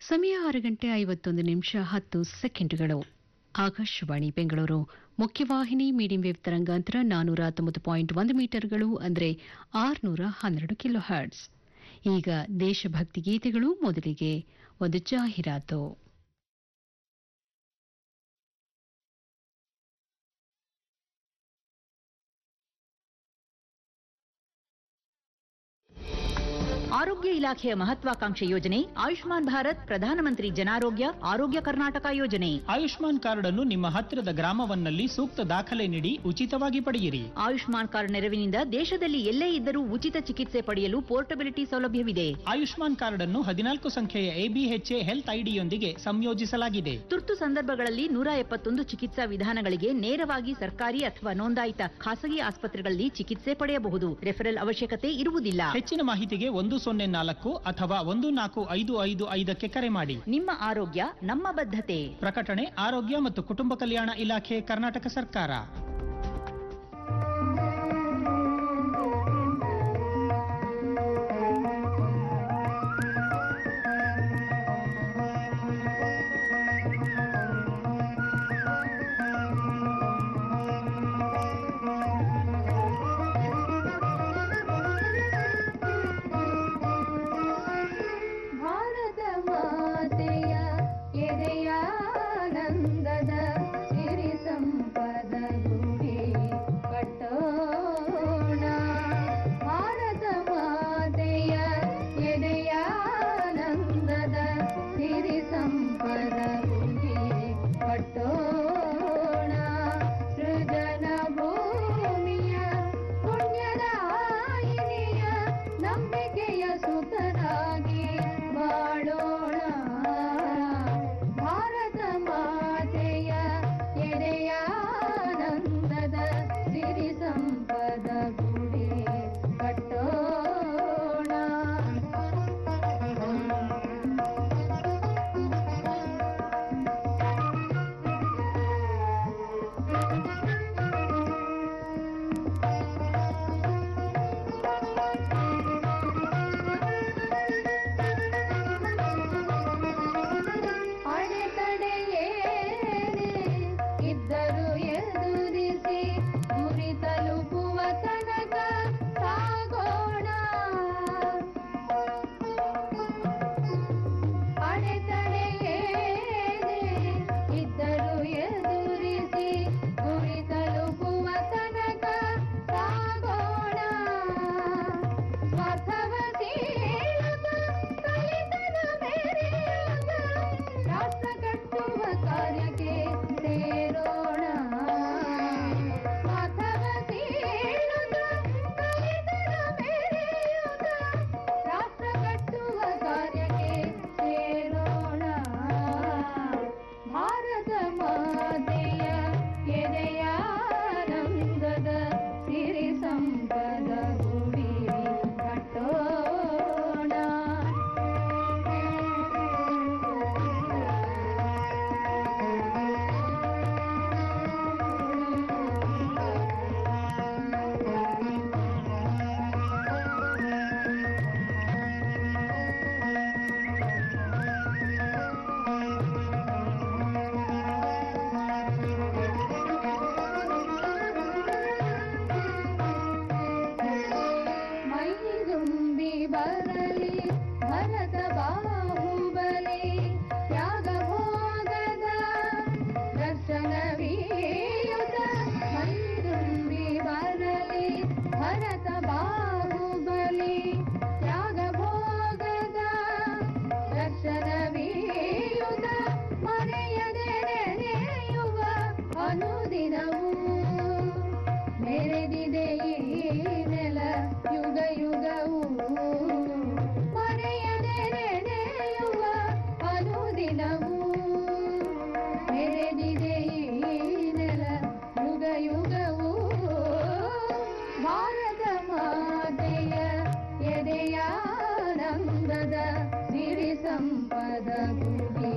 ಸಮಯ ಆರು ಗಂಟೆ ಐವತ್ತೊಂದು ನಿಮಿಷ ಹತ್ತು ಸೆಕೆಂಡುಗಳು ಆಕಾಶವಾಣಿ ಬೆಂಗಳೂರು ಮುಖ್ಯವಾಹಿನಿ ಮೀಡಿಯಂ ವೇವ್ ತರಂಗಾಂತರ ನಾನೂರ ಹತ್ತೊಂಬತ್ತು ಪಾಯಿಂಟ್ ಒಂದು ಮೀಟರ್ಗಳು ಅಂದರೆ ಆರುನೂರ ಹನ್ನೆರಡು ಕಿಲೋ ಹರ್ಟ್ಸ್ ಈಗ ದೇಶಭಕ್ತಿ ಗೀತೆಗಳು ಮೊದಲಿಗೆ ಒಂದು ಜಾಹೀರಾತು ಆರೋಗ್ಯ ಇಲಾಖೆಯ ಮಹತ್ವಾಕಾಂಕ್ಷೆ ಯೋಜನೆ ಆಯುಷ್ಮಾನ್ ಭಾರತ್ ಪ್ರಧಾನಮಂತ್ರಿ ಜನಾರೋಗ್ಯ ಆರೋಗ್ಯ ಕರ್ನಾಟಕ ಯೋಜನೆ ಆಯುಷ್ಮಾನ್ ಕಾರ್ಡ್ ಅನ್ನು ನಿಮ್ಮ ಹತ್ತಿರದ ಗ್ರಾಮವನ್ನಲ್ಲಿ ಸೂಕ್ತ ದಾಖಲೆ ನೀಡಿ ಉಚಿತವಾಗಿ ಪಡೆಯಿರಿ ಆಯುಷ್ಮಾನ್ ಕಾರ್ಡ್ ನೆರವಿನಿಂದ ದೇಶದಲ್ಲಿ ಎಲ್ಲೇ ಇದ್ದರೂ ಉಚಿತ ಚಿಕಿತ್ಸೆ ಪಡೆಯಲು ಪೋರ್ಟಬಿಲಿಟಿ ಸೌಲಭ್ಯವಿದೆ ಆಯುಷ್ಮಾನ್ ಕಾರ್ಡ್ ಅನ್ನು ಹದಿನಾಲ್ಕು ಸಂಖ್ಯೆಯ ಎಬಿಎಚ್ಎ ಹೆಲ್ತ್ ಐಡಿಯೊಂದಿಗೆ ಸಂಯೋಜಿಸಲಾಗಿದೆ ತುರ್ತು ಸಂದರ್ಭಗಳಲ್ಲಿ ನೂರ ಎಪ್ಪತ್ತೊಂದು ಚಿಕಿತ್ಸಾ ವಿಧಾನಗಳಿಗೆ ನೇರವಾಗಿ ಸರ್ಕಾರಿ ಅಥವಾ ನೋಂದಾಯಿತ ಖಾಸಗಿ ಆಸ್ಪತ್ರೆಗಳಲ್ಲಿ ಚಿಕಿತ್ಸೆ ಪಡೆಯಬಹುದು ರೆಫರಲ್ ಅವಶ್ಯಕತೆ ಇರುವುದಿಲ್ಲ ಹೆಚ್ಚಿನ ಮಾಹಿತಿಗೆ ಒಂದು ಸೊನ್ನೆ ನಾಲ್ಕು ಅಥವಾ ಒಂದು ನಾಲ್ಕು ಐದು ಐದು ಐದಕ್ಕೆ ಕರೆ ಮಾಡಿ ನಿಮ್ಮ ಆರೋಗ್ಯ ನಮ್ಮ ಬದ್ಧತೆ ಪ್ರಕಟಣೆ ಆರೋಗ್ಯ ಮತ್ತು ಕುಟುಂಬ ಕಲ್ಯಾಣ ಇಲಾಖೆ ಕರ್ನಾಟಕ ಸರ್ಕಾರ ಭಾರತ ಮಾತೆಯ ಎದೆಯಾನಂದದ ಸಿರಿ ಸಂಪದ ಗುಡಿ ಕಟ್ಟೋಣ ಭಾರತ ಮಾತೆಯ ಎದೆಯಾನಂದದ ಸಿರಿ ಸಂಪದ ಗುಡಿ ಕಟ್ಟೋಣ ಸೃಜನ ಭೂಮಿಯ ಪುಣ್ಯದ ಆಯಿನಿಯ ನಂಬಿಕೆಯ ಸುತರಾಗಿ ಬಾಳೋಣ ಭಾರತ ಮಾತೆಯ ಎದೆಯಾನಂದದ ಸಿರಿ ಸಂಪದ ಗುಡಿ ಕಟ್ಟೋಣ ಅಡೆತಡೆಯೇನೆ ಇದ್ದರು ಎದುರಿಸಿ ಗುರಿ ತಲುಪುವ ತನಕ ಸಾಗೋಣ ಅಡೆತಡೆಯೇನೆ ಇದ್ದರು ಎದುರಿಸಿ ಗುರಿ ತಲುಪುವ ತನಕ ಸಾಗೋಣ ಸ್ವಥವ ತೀಳುತ್ತ ಕಲಿತನ ಮೆರೆಯುತ್ತ ರಾಷ್ಟ್ರ ಕಟ್ಟುವ ಕಾರ್ಯಕ್ಕೆ ಸೇರೋಣ ಸ್ವಥವ ತೀಳುತ್ತ ಕಲಿತನ ಮೆರೆಯುತ್ತ ರಾಷ್ಟ್ರ ಕಟ್ಟುವ ಕಾರ್ಯಕ್ಕೆ ಸೇರೋಣ ಭಾರತ ಮಾತೆಯ ಎದೆಯಾನಂದದ ಸಿರಿ ಸಂಪದ ಗುಡಿ ಕಟ್ಟೋಣ ಮೈದುಂಬಿ ಬರಲಿ ಭರತ ಬಾಹುಬಲಿ ತ್ಯಾಗ ಭೋಗದ ದರ್ಶನವೀಯುತ ಮೈದುಂಬಿ ಬರಲಿ ಭರತ ಬಾಹುಬಲಿ ತ್ಯಾಗ ಭೋಗದ ದರ್ಶನವೀಯುತ ಮರೆಯದೆ ನೆನೆಯುವ ಅನುದಿನವೂ ಮೆರೆದಿದೆ ಈ ನೆಲ ಯುಗ ಯುಗವೂ ಮರೆಯದೆ ನೆನೆಯುವ ಅನುದಿನವೂ ಮೆರೆದಿದೆ ಈ ನೆಲ ಯುಗ ಯುಗವೂ ಭಾರತ ಮಾತೆಯ ಎದೆಯಾನಂದದ ಸಿರಿ ಸಂಪದ ಗುಡಿ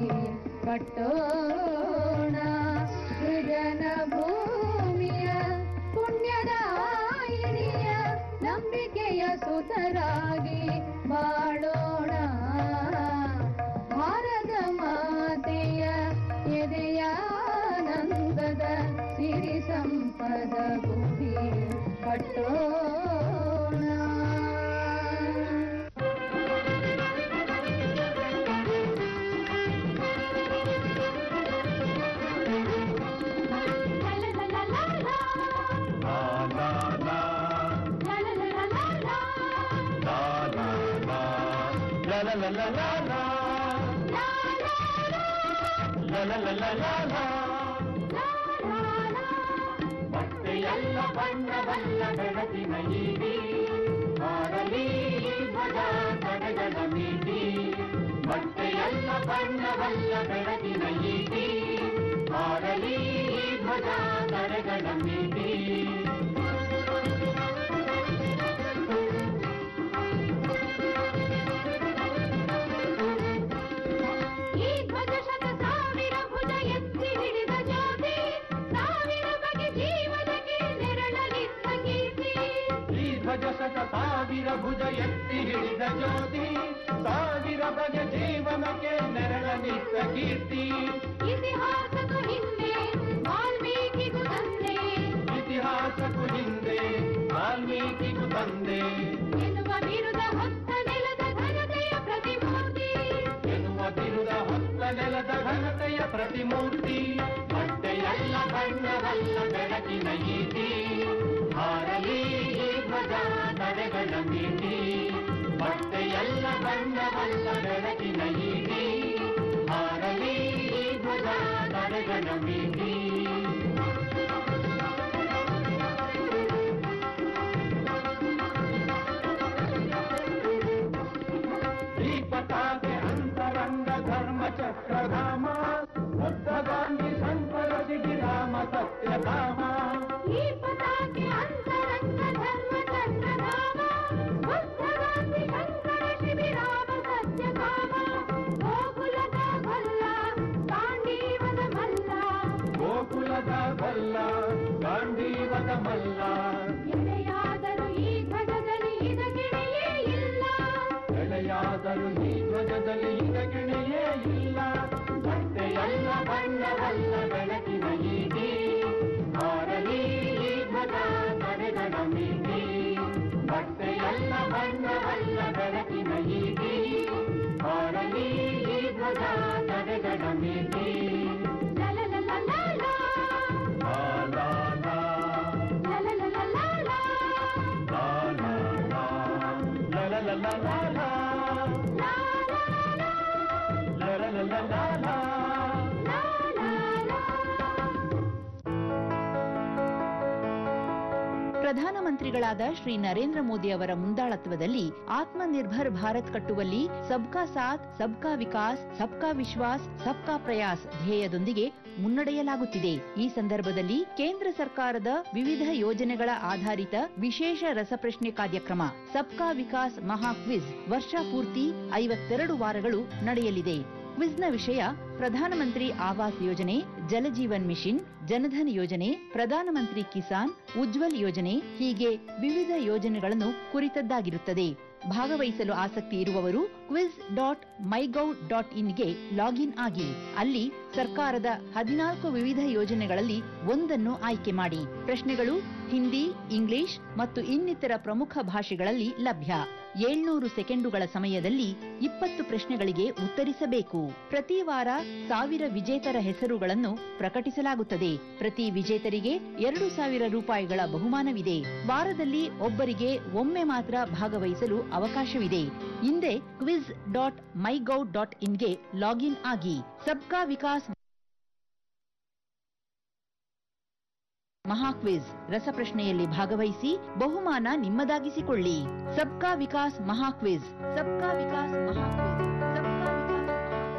ಕಟ್ಟೋಣ ಸೃಜನ ಭೂಮಿಯ ಪುಣ್ಯದ ಆಯಿನಿಯ ನಂಬಿಕೆಯ ಸುತರಾಗಿ ಬಾಳೋಣ ಭಾರತ ಸಂಪದ ಭೂಮಿ ಕಟ್ಟೋಣ ಬಟ್ಟೆಯಲ್ಲ ಬಣ್ಣವಲ್ಲ ಬೆಳಕಿನ ಈಡಿ ಮಾಡಲಿ ಧ್ವಜ ತಡೆಗಳ ಮೀಟಿ ಬಟ್ಟೆಯಲ್ಲ ಬಣ್ಣವಲ್ಲ ಬೆಳಕಿನ ಈಡಿ ಮಾಡಲಿ ಧ್ವಜ ತಡೆಗಳ ಮೀಟಿ ಈ ಧ್ವಜ ಶತ ಸಾವಿರ ಭುಜ ಎತ್ತಿ ಹಿಡಿದ ಜ್ಯೋತಿ ಸಾವಿರ ಬಗೆ ಜೀವನಕ್ಕೆ ನೆರಳಲಿದ್ದ ಕೀರ್ತಿ ಈ ಧ್ವಜ ಶತ ಸಾವಿರ ಭುಜ ಎತ್ತಿ ಹಿಡಿದ ಜ್ಯೋತಿ ಸಾವಿರ ಬಗೆ ಜೀವನಕ್ಕೆ ನೆರಳನಿತ್ತ ಕೀರ್ತಿ ಇತಿಹಾಸಕ್ಕೂ ಹಿಂದೆ ವಾಲ್ಮೀಕಿಗೂ ತಂದೆ ಇತಿಹಾಸಕ್ಕೂ ಹಿಂದೆ ವಾಲ್ಮೀಕಿಗೂ ತಂದೆ ಎನ್ನುವ ಬಿರುದ ಹೊತ್ತ ನೆಲದ ಘನತೆಯ ಪ್ರತಿಮೂರ್ತಿ ಎನ್ನುವ ಬಿರುದ ಹೊತ್ತ ನೆಲದ ಘನತೆಯ ಪ್ರತಿಮೂರ್ತಿ ಬಟ್ಟೆಯಲ್ಲ ಬಣ್ಣವಲ್ಲ ಬೆಳಕಿನ ಈಟಿ ಹಾರಲಿ ಈ ಧ್ವಜ ತಡೆಗಳ ಮೀಟಿ ಬಟ್ಟೆಯಲ್ಲ ಬಣ್ಣವಲ್ಲ ಬೆಳಕಿನ ಈಟಿ ಹಾರಲಿ ಈ ಧ್ವಜ ತಡೆಗಳ ಮೀಟಿ ಈ ಪತಾಕೆ ಅಂತರಂಗ ಧರ್ಮ ಚಕ್ರಧಾಮ ಬುದ್ಧ ಗಾಂಧಿ ಸಂತರ ಶಿಬಿರಾಮ ಸತ್ಯಧಾಮ ಈ ಪತಾಕೆ ಅಂತರಂಗ ಧರ್ಮ ಚಕ್ರಧಾಮ ಬುದ್ಧ ಗಾಂಧಿ ಶಂಕರ ಶಿಬಿರಾಮ ಸತ್ಯಕಾಮ ಗೋಕುಲದ ಭಲ್ಲ ಗಾಂಡೀವದ ಮಲ್ಲ ಗೋಕುಲದ ಬಲ್ಲ ಗಾಂಧೀವದ ಮಲ್ಲ ಎಲೆಯಾದರೂ ಈ ಧ್ವಜದಲ್ಲಿ ಇದಕ್ಕಿಣೆಯೇ ಇಲ್ಲ ಎಳೆಯಾದರೂ ಈ ಧ್ವಜದಲ್ಲಿ ಇದಗಿಣೆಯೇ ಇಲ್ಲ ಬಟ್ಟೆಯಲ್ಲ ಬಣ್ಣವಲ್ಲ ಬೆಳಕಿನ ಈಟಿ ಹಾರಲಿ ಈ ಧ್ವಜ ತಡೆಗಳ ಮೀಟಿ ಬಟ್ಟೆಯಲ್ಲ ಬಣ್ಣವಲ್ಲ ಬೆಳಕಿನ ಈಟಿ ಹಾರಲಿ ಈ ಧ್ವಜ ತಡೆಗಳ ಮೀಟಿ ಲಲಲಲಲಲ, ಲಾ ಲಾ ಲಾ, ಲಲಲಲಲಲ, ಲಾ ಲಾ ಲಾ, ಲಾ ಲಾ ಲಾ ಲಾ ಲಾ ಲಾ. ಲಾ ಲಾ ಲಾ, La la la la la la. ಲಾ ಲಾ ಲಾ. ಪ್ರಧಾನಮಂತ್ರಿಗಳಾದ ಶ್ರೀ ನರೇಂದ್ರ ಮೋದಿ ಅವರ ಮುಂದಾಳತ್ವದಲ್ಲಿ ಆತ್ಮನಿರ್ಭರ್ ಭಾರತ್ ಕಟ್ಟುವಲ್ಲಿ ಸಬ್ಕಾ ಸಾಥ್ ಸಬ್ಕಾ ವಿಕಾಸ್ ಸಬ್ಕಾ ವಿಶ್ವಾಸ್ ಸಬ್ಕಾ ಪ್ರಯಾಸ್ ಧ್ಯೇಯದೊಂದಿಗೆ ಮುನ್ನಡೆಯಲಾಗುತ್ತಿದೆ ಈ ಸಂದರ್ಭದಲ್ಲಿ ಕೇಂದ್ರ ಸರ್ಕಾರದ ವಿವಿಧ ಯೋಜನೆಗಳ ಆಧಾರಿತ ವಿಶೇಷ ರಸಪ್ರಶ್ನೆ ಕಾರ್ಯಕ್ರಮ ಸಬ್ಕಾ ವಿಕಾಸ್ ಮಹಾ ಕ್ವಿಜ್ ವರ್ಷ ಪೂರ್ತಿ ಐವತ್ತೆರಡು ವಾರಗಳು ನಡೆಯಲಿದೆ ಕ್ವಿಜ್ನ ವಿಷಯ ಪ್ರಧಾನಮಂತ್ರಿ ಆವಾಸ್ ಯೋಜನೆ ಜಲಜೀವನ್ ಮಿಷನ್ ಜನಧನ್ ಯೋಜನೆ ಪ್ರಧಾನಮಂತ್ರಿ ಕಿಸಾನ್ ಉಜ್ವಲ್ ಯೋಜನೆ ಹೀಗೆ ವಿವಿಧ ಯೋಜನೆಗಳನ್ನು ಕುರಿತದ್ದಾಗಿರುತ್ತದೆ ಭಾಗವಹಿಸಲು ಆಸಕ್ತಿ ಇರುವವರು ಕ್ವಿಜ್ ಡಾಟ್ ಮೈಗೌ ಡಾಟ್ ಇನ್ಗೆ ಲಾಗಿನ್ ಆಗಿ ಅಲ್ಲಿ ಸರ್ಕಾರದ ಹದಿನಾಲ್ಕು ವಿವಿಧ ಯೋಜನೆಗಳಲ್ಲಿ ಒಂದನ್ನು ಆಯ್ಕೆ ಮಾಡಿ ಪ್ರಶ್ನೆಗಳು ಹಿಂದಿ ಇಂಗ್ಲಿಷ್ ಮತ್ತು ಇನ್ನಿತರ ಪ್ರಮುಖ ಭಾಷೆಗಳಲ್ಲಿ ಲಭ್ಯ ಏಳ್ನೂರು ಸೆಕೆಂಡುಗಳ ಸಮಯದಲ್ಲಿ ಇಪ್ಪತ್ತು ಪ್ರಶ್ನೆಗಳಿಗೆ ಉತ್ತರಿಸಬೇಕು ಪ್ರತಿ ವಾರ ಸಾವಿರ ವಿಜೇತರ ಹೆಸರುಗಳನ್ನು ಪ್ರಕಟಿಸಲಾಗುತ್ತದೆ ಪ್ರತಿ ವಿಜೇತರಿಗೆ ಎರಡು ಸಾವಿರ ರೂಪಾಯಿಗಳ ಬಹುಮಾನವಿದೆ ವಾರದಲ್ಲಿ ಒಬ್ಬರಿಗೆ ಒಮ್ಮೆ ಮಾತ್ರ ಭಾಗವಹಿಸಲು ಅವಕಾಶವಿದೆ ಹಿಂದೆ ಕ್ವಿಜ್ ಡಾಟ್ ಮೈಗೌ ಡಾಟ್ ಇನ್ಗೆ ಲಾಗಿನ್ ಆಗಿ ಸಬ್ಕಾ ವಿಕಾಸ್ ಮಹಾಕ್ವಿಜ್ ರಸಪ್ರಶ್ನೆಯಲ್ಲಿ ಭಾಗವಹಿಸಿ ಬಹುಮಾನ ನಿಮ್ಮದಾಗಿಸಿಕೊಳ್ಳಿ ಸಬ್ಕಾ ವಿಕಾಸ್ ಮಹಾಕ್ವಿಜ್ ಸಬ್ಕಾ ವಿಕಾಸ್ ಮಹಾಕ್ವಿಜ್ ಸಬ್ಕಾ ವಿಕಾಸ್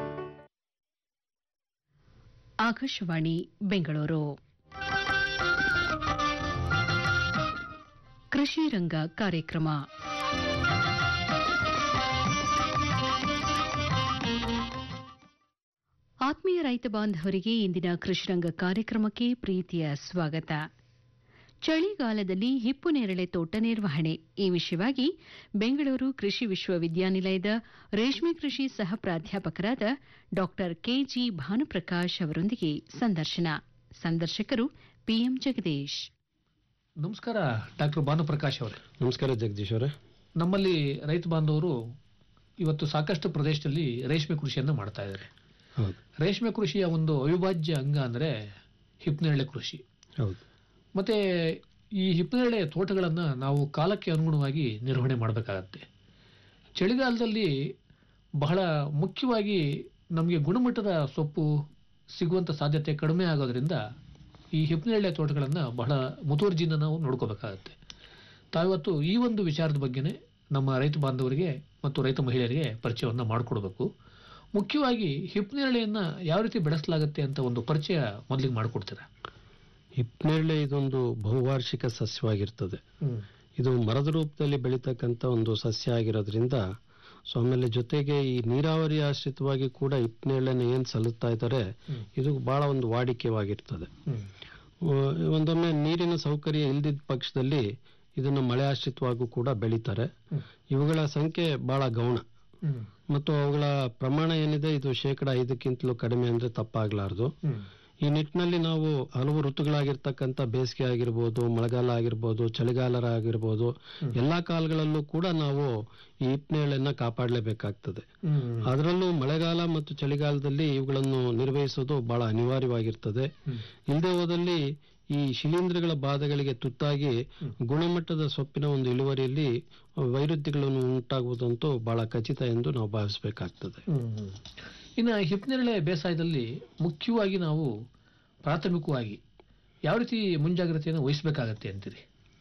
ಆಕಾಶವಾಣಿ ಬೆಂಗಳೂರು ಕೃಷಿ ರಂಗ ಕಾರ್ಯಕ್ರಮ ಆತ್ಮೀಯ ರೈತ ಬಾಂಧವರಿಗೆ ಇಂದಿನ ಕೃಷಿರಂಗ ಕಾರ್ಯಕ್ರಮಕ್ಕೆ ಪ್ರೀತಿಯ ಸ್ವಾಗತ ಚಳಿಗಾಲದಲ್ಲಿ ಹಿಪ್ಪು ನೇರಳೆ ತೋಟ ನಿರ್ವಹಣೆ ಈ ವಿಷಯವಾಗಿ ಬೆಂಗಳೂರು ಕೃಷಿ ವಿಶ್ವವಿದ್ಯಾನಿಲಯದ ರೇಷ್ಮೆ ಕೃಷಿ ಸಹ ಪ್ರಾಧ್ಯಾಪಕರಾದ ಡಾ ಕೆಜಿ ಭಾನುಪ್ರಕಾಶ್ ಅವರೊಂದಿಗೆ ಸಂದರ್ಶನ ಸಂದರ್ಶಕರು ಪಿಎಂ ಜಗದೀಶ್ ನಮಸ್ಕಾರ ಡಾಕ್ಟರ್ ಭಾನುಪ್ರಕಾಶ್ ಅವರೇ ನಮಸ್ಕಾರ ಜಗದೀಶ್ ಅವರೇ ನಮ್ಮಲ್ಲಿ ರೈತ ಬಾಂಧವರು ಇವತ್ತು ಸಾಕಷ್ಟು ಪ್ರದೇಶದಲ್ಲಿ ರೇಷ್ಮೆ ಕೃಷಿಯನ್ನು ಮಾಡ್ತಾ ಇದ್ದಾರೆ ಹೌದು ರೇಷ್ಮೆ ಕೃಷಿಯ ಒಂದು ಅವಿಭಾಜ್ಯ ಅಂಗ ಅಂದರೆ ಹಿಪ್ನೇರಳೆ ಕೃಷಿ ಹೌದು ಮತ್ತೆ ಈ ಹಿಪ್ನೇರಳೆ ತೋಟಗಳನ್ನು ನಾವು ಕಾಲಕ್ಕೆ ಅನುಗುಣವಾಗಿ ನಿರ್ವಹಣೆ ಮಾಡಬೇಕಾಗತ್ತೆ ಚಳಿಗಾಲದಲ್ಲಿ ಬಹಳ ಮುಖ್ಯವಾಗಿ ನಮಗೆ ಗುಣಮಟ್ಟದ ಸೊಪ್ಪು ಸಿಗುವಂಥ ಸಾಧ್ಯತೆ ಕಡಿಮೆ ಆಗೋದ್ರಿಂದ ಈ ಹಿಪ್ನೇರಳೆ ತೋಟಗಳನ್ನು ಬಹಳ ಮುತುವರ್ಜಿಯಿಂದ ನಾವು ನೋಡ್ಕೋಬೇಕಾಗತ್ತೆ ತಾವಿವತ್ತು ಈ ಒಂದು ವಿಚಾರದ ಬಗ್ಗೆನೇ ನಮ್ಮ ರೈತ ಬಾಂಧವರಿಗೆ ಮತ್ತು ರೈತ ಮಹಿಳೆಯರಿಗೆ ಪರಿಚಯವನ್ನು ಮಾಡಿಕೊಡ್ಬೇಕು ಮುಖ್ಯವಾಗಿ ಹಿಪ್ನೇರಳೆಯನ್ನು ಯಾವ ರೀತಿ ಬೆಳೆಸಲಾಗುತ್ತೆ ಅಂತ ಒಂದು ಪರಿಚಯ ಮೊದಲಿಗೆ ಮಾಡಿಕೊಡ್ತೀರಾ ಹಿಪ್ನೇರಳೆ ಇದೊಂದು ಬಹುವಾರ್ಷಿಕ ಸಸ್ಯವಾಗಿರ್ತದೆ ಇದು ಮರದ ರೂಪದಲ್ಲಿ ಬೆಳೀತಕ್ಕಂಥ ಒಂದು ಸಸ್ಯ ಆಗಿರೋದ್ರಿಂದ ಸೊ ಆಮೇಲೆ ಜೊತೆಗೆ ಈ ನೀರಾವರಿ ಆಶ್ರಿತವಾಗಿ ಕೂಡ ಹಿಪ್ನೇರಳೆನ ಏನ್ ಸಲ್ಲುತ್ತಾ ಇದ್ದಾರೆ ಇದು ಬಹಳ ಒಂದು ವಾಡಿಕೆವಾಗಿರ್ತದೆ ಆ, ಒಂದೊಮ್ಮೆ ನೀರಿನ ಸೌಕರ್ಯ ಇಲ್ದಿದ್ದ ಪಕ್ಷದಲ್ಲಿ ಇದನ್ನು ಮಳೆ ಆಶ್ರಿತವಾಗೂ ಕೂಡ ಬೆಳೀತಾರೆ ಇವುಗಳ ಸಂಖ್ಯೆ ಬಹಳ ಗೌಣ ಮತ್ತು ಅವುಗಳ ಪ್ರಮಾಣ ಏನಿದೆ ಇದು ಶೇಕಡ ಐದಕ್ಕಿಂತಲೂ ಕಡಿಮೆ ಅಂದ್ರೆ ತಪ್ಪಾಗ್ಲಾರ್ದು ಈ ನಿಟ್ಟಿನಲ್ಲಿ ನಾವು ಹಲವು ಋತುಗಳಾಗಿರ್ತಕ್ಕಂಥ ಬೇಸಿಗೆ ಆಗಿರ್ಬೋದು ಮಳೆಗಾಲ ಆಗಿರ್ಬೋದು ಚಳಿಗಾಲ ಆಗಿರ್ಬೋದು ಎಲ್ಲಾ ಕಾಲಗಳಲ್ಲೂ ಕೂಡ ನಾವು ಈ ಹಿಪ್ನೇಳೆಯನ್ನ ಕಾಪಾಡಲೇಬೇಕಾಗ್ತದೆ ಅದರಲ್ಲೂ ಮಳೆಗಾಲ ಮತ್ತು ಚಳಿಗಾಲದಲ್ಲಿ ಇವುಗಳನ್ನು ನಿರ್ವಹಿಸೋದು ಬಹಳ ಅನಿವಾರ್ಯವಾಗಿರ್ತದೆ ಇಲ್ಲದೆ ಹೋದಲ್ಲಿ ಈ ಶಿಲೀಂಧ್ರಗಳ ಬಾಧೆಗಳಿಗೆ ತುತ್ತಾಗಿ ಗುಣಮಟ್ಟದ ಸೊಪ್ಪಿನ ಒಂದು ಇಳುವರಿಯಲ್ಲಿ ವೈರುಧ್ಯಗಳನ್ನು ಉಂಟಾಗುವುದಂತೂ ಬಹಳ ಖಚಿತ ಎಂದು ನಾವು ಭಾವಿಸಬೇಕಾಗ್ತದೆ ಇನ್ನು ಹಿಪ್ನೇರಳೆ ಬೇಸಾಯದಲ್ಲಿ ಮುಖ್ಯವಾಗಿ ನಾವು ಪ್ರಾಥಮಿಕವಾಗಿ ಯಾವ ರೀತಿ ಮುಂಜಾಗ್ರತೆಯನ್ನು ವಹಿಸಬೇಕಾಗತ್ತೆ ಅಂತೀರಿ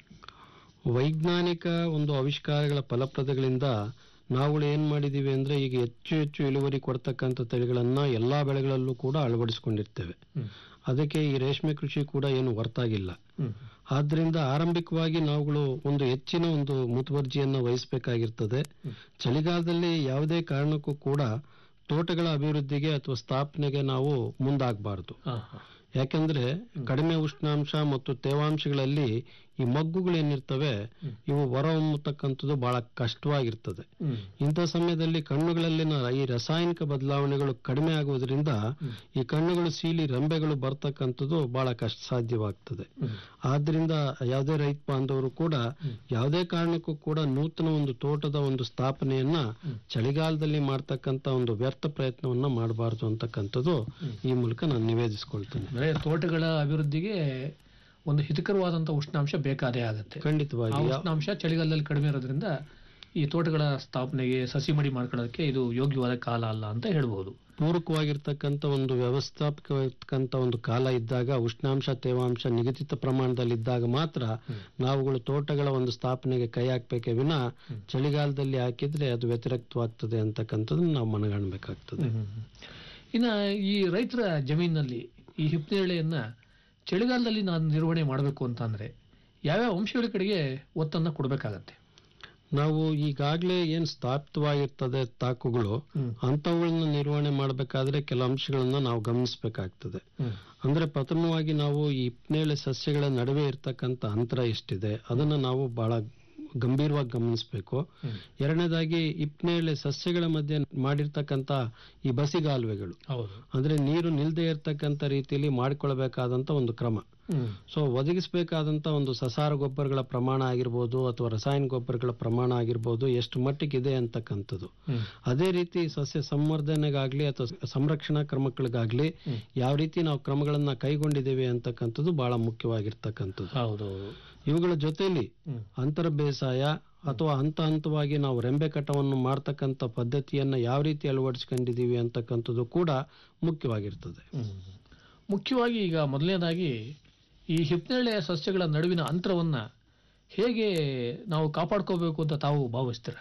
ವೈಜ್ಞಾನಿಕ ಒಂದು ಆವಿಷ್ಕಾರಗಳ ಫಲಪ್ರದಗಳಿಂದ ನಾವುಗಳು ಏನ್ ಮಾಡಿದೀವಿ ಅಂದ್ರೆ ಈಗ ಹೆಚ್ಚು ಹೆಚ್ಚು ಇಳುವರಿ ಕೊಡ್ತಕ್ಕಂಥ ತಳಿಗಳನ್ನ ಎಲ್ಲಾ ಬೆಳೆಗಳಲ್ಲೂ ಕೂಡ ಅಳವಡಿಸಿಕೊಂಡಿರ್ತೇವೆ ಅದಕ್ಕೆ ಈ ರೇಷ್ಮೆ ಕೃಷಿ ಕೂಡ ಏನು ಹೊರತಾಗಿಲ್ಲ ಆದ್ರಿಂದ ಆರಂಭಿಕವಾಗಿ ನಾವುಗಳು ಒಂದು ಹೆಚ್ಚಿನ ಒಂದು ಮುತುವರ್ಜಿಯನ್ನು ವಹಿಸಬೇಕಾಗಿರ್ತದೆ ಚಳಿಗಾಲದಲ್ಲಿ ಯಾವುದೇ ಕಾರಣಕ್ಕೂ ಕೂಡ ತೋಟಗಳ ಅಭಿವೃದ್ಧಿಗೆ ಅಥವಾ ಸ್ಥಾಪನೆಗೆ ನಾವು ಮುಂದಾಗಬಾರದು ಯಾಕಂದ್ರೆ ಕಡಿಮೆ ಉಷ್ಣಾಂಶ ಮತ್ತು ತೇವಾಂಶಗಳಲ್ಲಿ ಈ ಮಗ್ಗುಗಳು ಏನಿರ್ತವೆ ಇವು ಹೊರಹೊಮ್ಮತಕ್ಕಂಥದ್ದು ಬಹಳ ಕಷ್ಟವಾಗಿರ್ತದೆ ಇಂಥ ಸಮಯದಲ್ಲಿ ಕಣ್ಣುಗಳಲ್ಲಿನ ಈ ರಾಸಾಯನಿಕ ಬದಲಾವಣೆಗಳು ಕಡಿಮೆ ಆಗುವುದರಿಂದ ಈ ಕಣ್ಣುಗಳು ಸೀಲಿ ರೆಂಬೆಗಳು ಬರ್ತಕ್ಕಂಥದ್ದು ಬಹಳ ಕಷ್ಟ ಸಾಧ್ಯವಾಗ್ತದೆ ಆದ್ರಿಂದ ಯಾವುದೇ ರೈತ ಬಾಂಧವರು ಕೂಡ ಯಾವುದೇ ಕಾರಣಕ್ಕೂ ಕೂಡ ನೂತನ ಒಂದು ತೋಟದ ಒಂದು ಸ್ಥಾಪನೆಯನ್ನ ಚಳಿಗಾಲದಲ್ಲಿ ಮಾಡ್ತಕ್ಕಂಥ ಒಂದು ವ್ಯರ್ಥ ಪ್ರಯತ್ನವನ್ನ ಮಾಡಬಾರದು ಅಂತಕ್ಕಂಥದ್ದು ಈ ಮೂಲಕ ನಾನು ನಿವೇದಿಸ್ಕೊಳ್ತೇನೆ ಅಂದ್ರೆ ತೋಟಗಳ ಅಭಿವೃದ್ಧಿಗೆ ಒಂದು ಹಿತಕರವಾದಂತಹ ಉಷ್ಣಾಂಶ ಬೇಕಾದೇ ಆಗುತ್ತೆ ಆ ಖಂಡಿತವಾಗಿ ಯಾ- ಉಷ್ಣಾಂಶ ಚಳಿಗಾಲದಲ್ಲಿ ಕಡಿಮೆ ಇರೋದ್ರಿಂದ ಈ ತೋಟಗಳ ಸ್ಥಾಪನೆಗೆ ಸಸಿ ಮಡಿ ಮಾಡ್ಕೊಳ್ಳೋದಕ್ಕೆ ಇದು ಯೋಗ್ಯವಾದ ಕಾಲ ಅಲ್ಲ ಅಂತ ಹೇಳ್ಬೋದು ಪೂರಕವಾಗಿರ್ತಕ್ಕಂಥ ಒಂದು ವ್ಯವಸ್ಥಾಪಕವಾಗಿರ್ತಕ್ಕಂಥ ಒಂದು ಕಾಲ ಇದ್ದಾಗ ಉಷ್ಣಾಂಶ ತೇವಾಂಶ ನಿಗದಿತ ಪ್ರಮಾಣದಲ್ಲಿ ಇದ್ದಾಗ ಮಾತ್ರ ನಾವುಗಳು ತೋಟಗಳ ಒಂದು ಸ್ಥಾಪನೆಗೆ ಕೈ ಹಾಕ್ಬೇಕೇ ವಿನ ಚಳಿಗಾಲದಲ್ಲಿ ಹಾಕಿದ್ರೆ ಅದು ವ್ಯತಿರಿಕ್ತವಾಗ್ತದೆ ಅಂತಕ್ಕಂಥದ್ದನ್ನ ನಾವು ಮನಗಾಣಬೇಕಾಗ್ತದೆ ಇನ್ನು ಈ ರೈತರ ಜಮೀನಿನಲ್ಲಿ ಈ ಹಿಪ್ನೇರಳೆಯನ್ನ ಚಳಿಗಾಲದಲ್ಲಿ ನಾನು ನಿರ್ವಹಣೆ ಮಾಡಬೇಕು ಅಂತ ಅಂದ್ರೆ ಯಾವ್ಯಾವ ಅಂಶಗಳ ಕಡೆಗೆ ಒತ್ತನ್ನ ಕೊಡಬೇಕಾಗತ್ತೆ ನಾವು ಈಗಾಗಲೇ ಏನ್ ಸ್ಥಾಪಿತವಾಗಿರ್ತದೆ ತಾಕುಗಳು ಅಂತವುಗಳನ್ನ ನಿರ್ವಹಣೆ ಮಾಡಬೇಕಾದ್ರೆ ಕೆಲ ಅಂಶಗಳನ್ನ ನಾವು ಗಮನಿಸಬೇಕಾಗ್ತದೆ ಅಂದ್ರೆ ಪ್ರಥಮವಾಗಿ ನಾವು ಈ ಹಿಪ್ನೇಳೆ ಸಸ್ಯಗಳ ನಡುವೆ ಇರ್ತಕ್ಕಂಥ ಅಂತರ ಎಷ್ಟಿದೆ ಅದನ್ನ ನಾವು ಬಹಳ ಗಂಭೀರವಾಗಿ ಗಮನಿಸಬೇಕು ಎರಡನೇದಾಗಿ ಹಿಪ್ನೇಳೆ ಸಸ್ಯಗಳ ಮಧ್ಯೆ ಮಾಡಿರ್ತಕ್ಕಂಥ ಈ ಬಸಿಗಾಲುವೆಗಳು ಹೌದು ಅಂದ್ರೆ ನೀರು ನಿಲ್ದೇ ಇರ್ತಕ್ಕಂಥ ರೀತಿಯಲ್ಲಿ ಮಾಡಿಕೊಳ್ಬೇಕಾದಂತ ಒಂದು ಕ್ರಮ ಸೊ ಒದಗಿಸಬೇಕಾದಂತ ಒಂದು ಸಸಾರ ಗೊಬ್ಬರಗಳ ಪ್ರಮಾಣ ಆಗಿರ್ಬೋದು ಅಥವಾ ರಾಸಾಯನಿಕ ಗೊಬ್ಬರಗಳ ಪ್ರಮಾಣ ಆಗಿರ್ಬೋದು ಎಷ್ಟು ಮಟ್ಟಿಗಿದೆ ಅಂತಕ್ಕಂಥದ್ದು ಅದೇ ರೀತಿ ಸಸ್ಯ ಸಂವರ್ಧನೆಗಾಗ್ಲಿ ಅಥವಾ ಸಂರಕ್ಷಣಾ ಕ್ರಮಗಳಿಗಾಗ್ಲಿ ಯಾವ ರೀತಿ ನಾವು ಕ್ರಮಗಳನ್ನ ಕೈಗೊಂಡಿದ್ದೇವೆ ಅಂತಕ್ಕಂಥದ್ದು ಬಹಳ ಮುಖ್ಯವಾಗಿರ್ತಕ್ಕಂಥದ್ದು ಹೌದು ಇವುಗಳ ಜೊತೆಲಿ ಅಂತರ ಬೇಸಾಯ ಅಥವಾ ಹಂತ ಹಂತವಾಗಿ ನಾವು ರೆಂಬೆ ಕಟವನ್ನು ಮಾಡ್ತಕ್ಕಂಥ ಪದ್ಧತಿಯನ್ನ ಯಾವ ರೀತಿ ಅಳವಡಿಸ್ಕೊಂಡಿದೀವಿ ಅಂತಕ್ಕಂಥದ್ದು ಕೂಡ ಮುಖ್ಯವಾಗಿರ್ತದೆ ಮುಖ್ಯವಾಗಿ ಈಗ ಮೊದಲನೇದಾಗಿ ಈ ಹಿಪ್ನೇರಳೆಯ ಸಸ್ಯಗಳ ನಡುವಿನ ಅಂತರವನ್ನ ಹೇಗೆ ನಾವು ಕಾಪಾಡ್ಕೋಬೇಕು ಅಂತ ತಾವು ಭಾವಿಸ್ತೀರ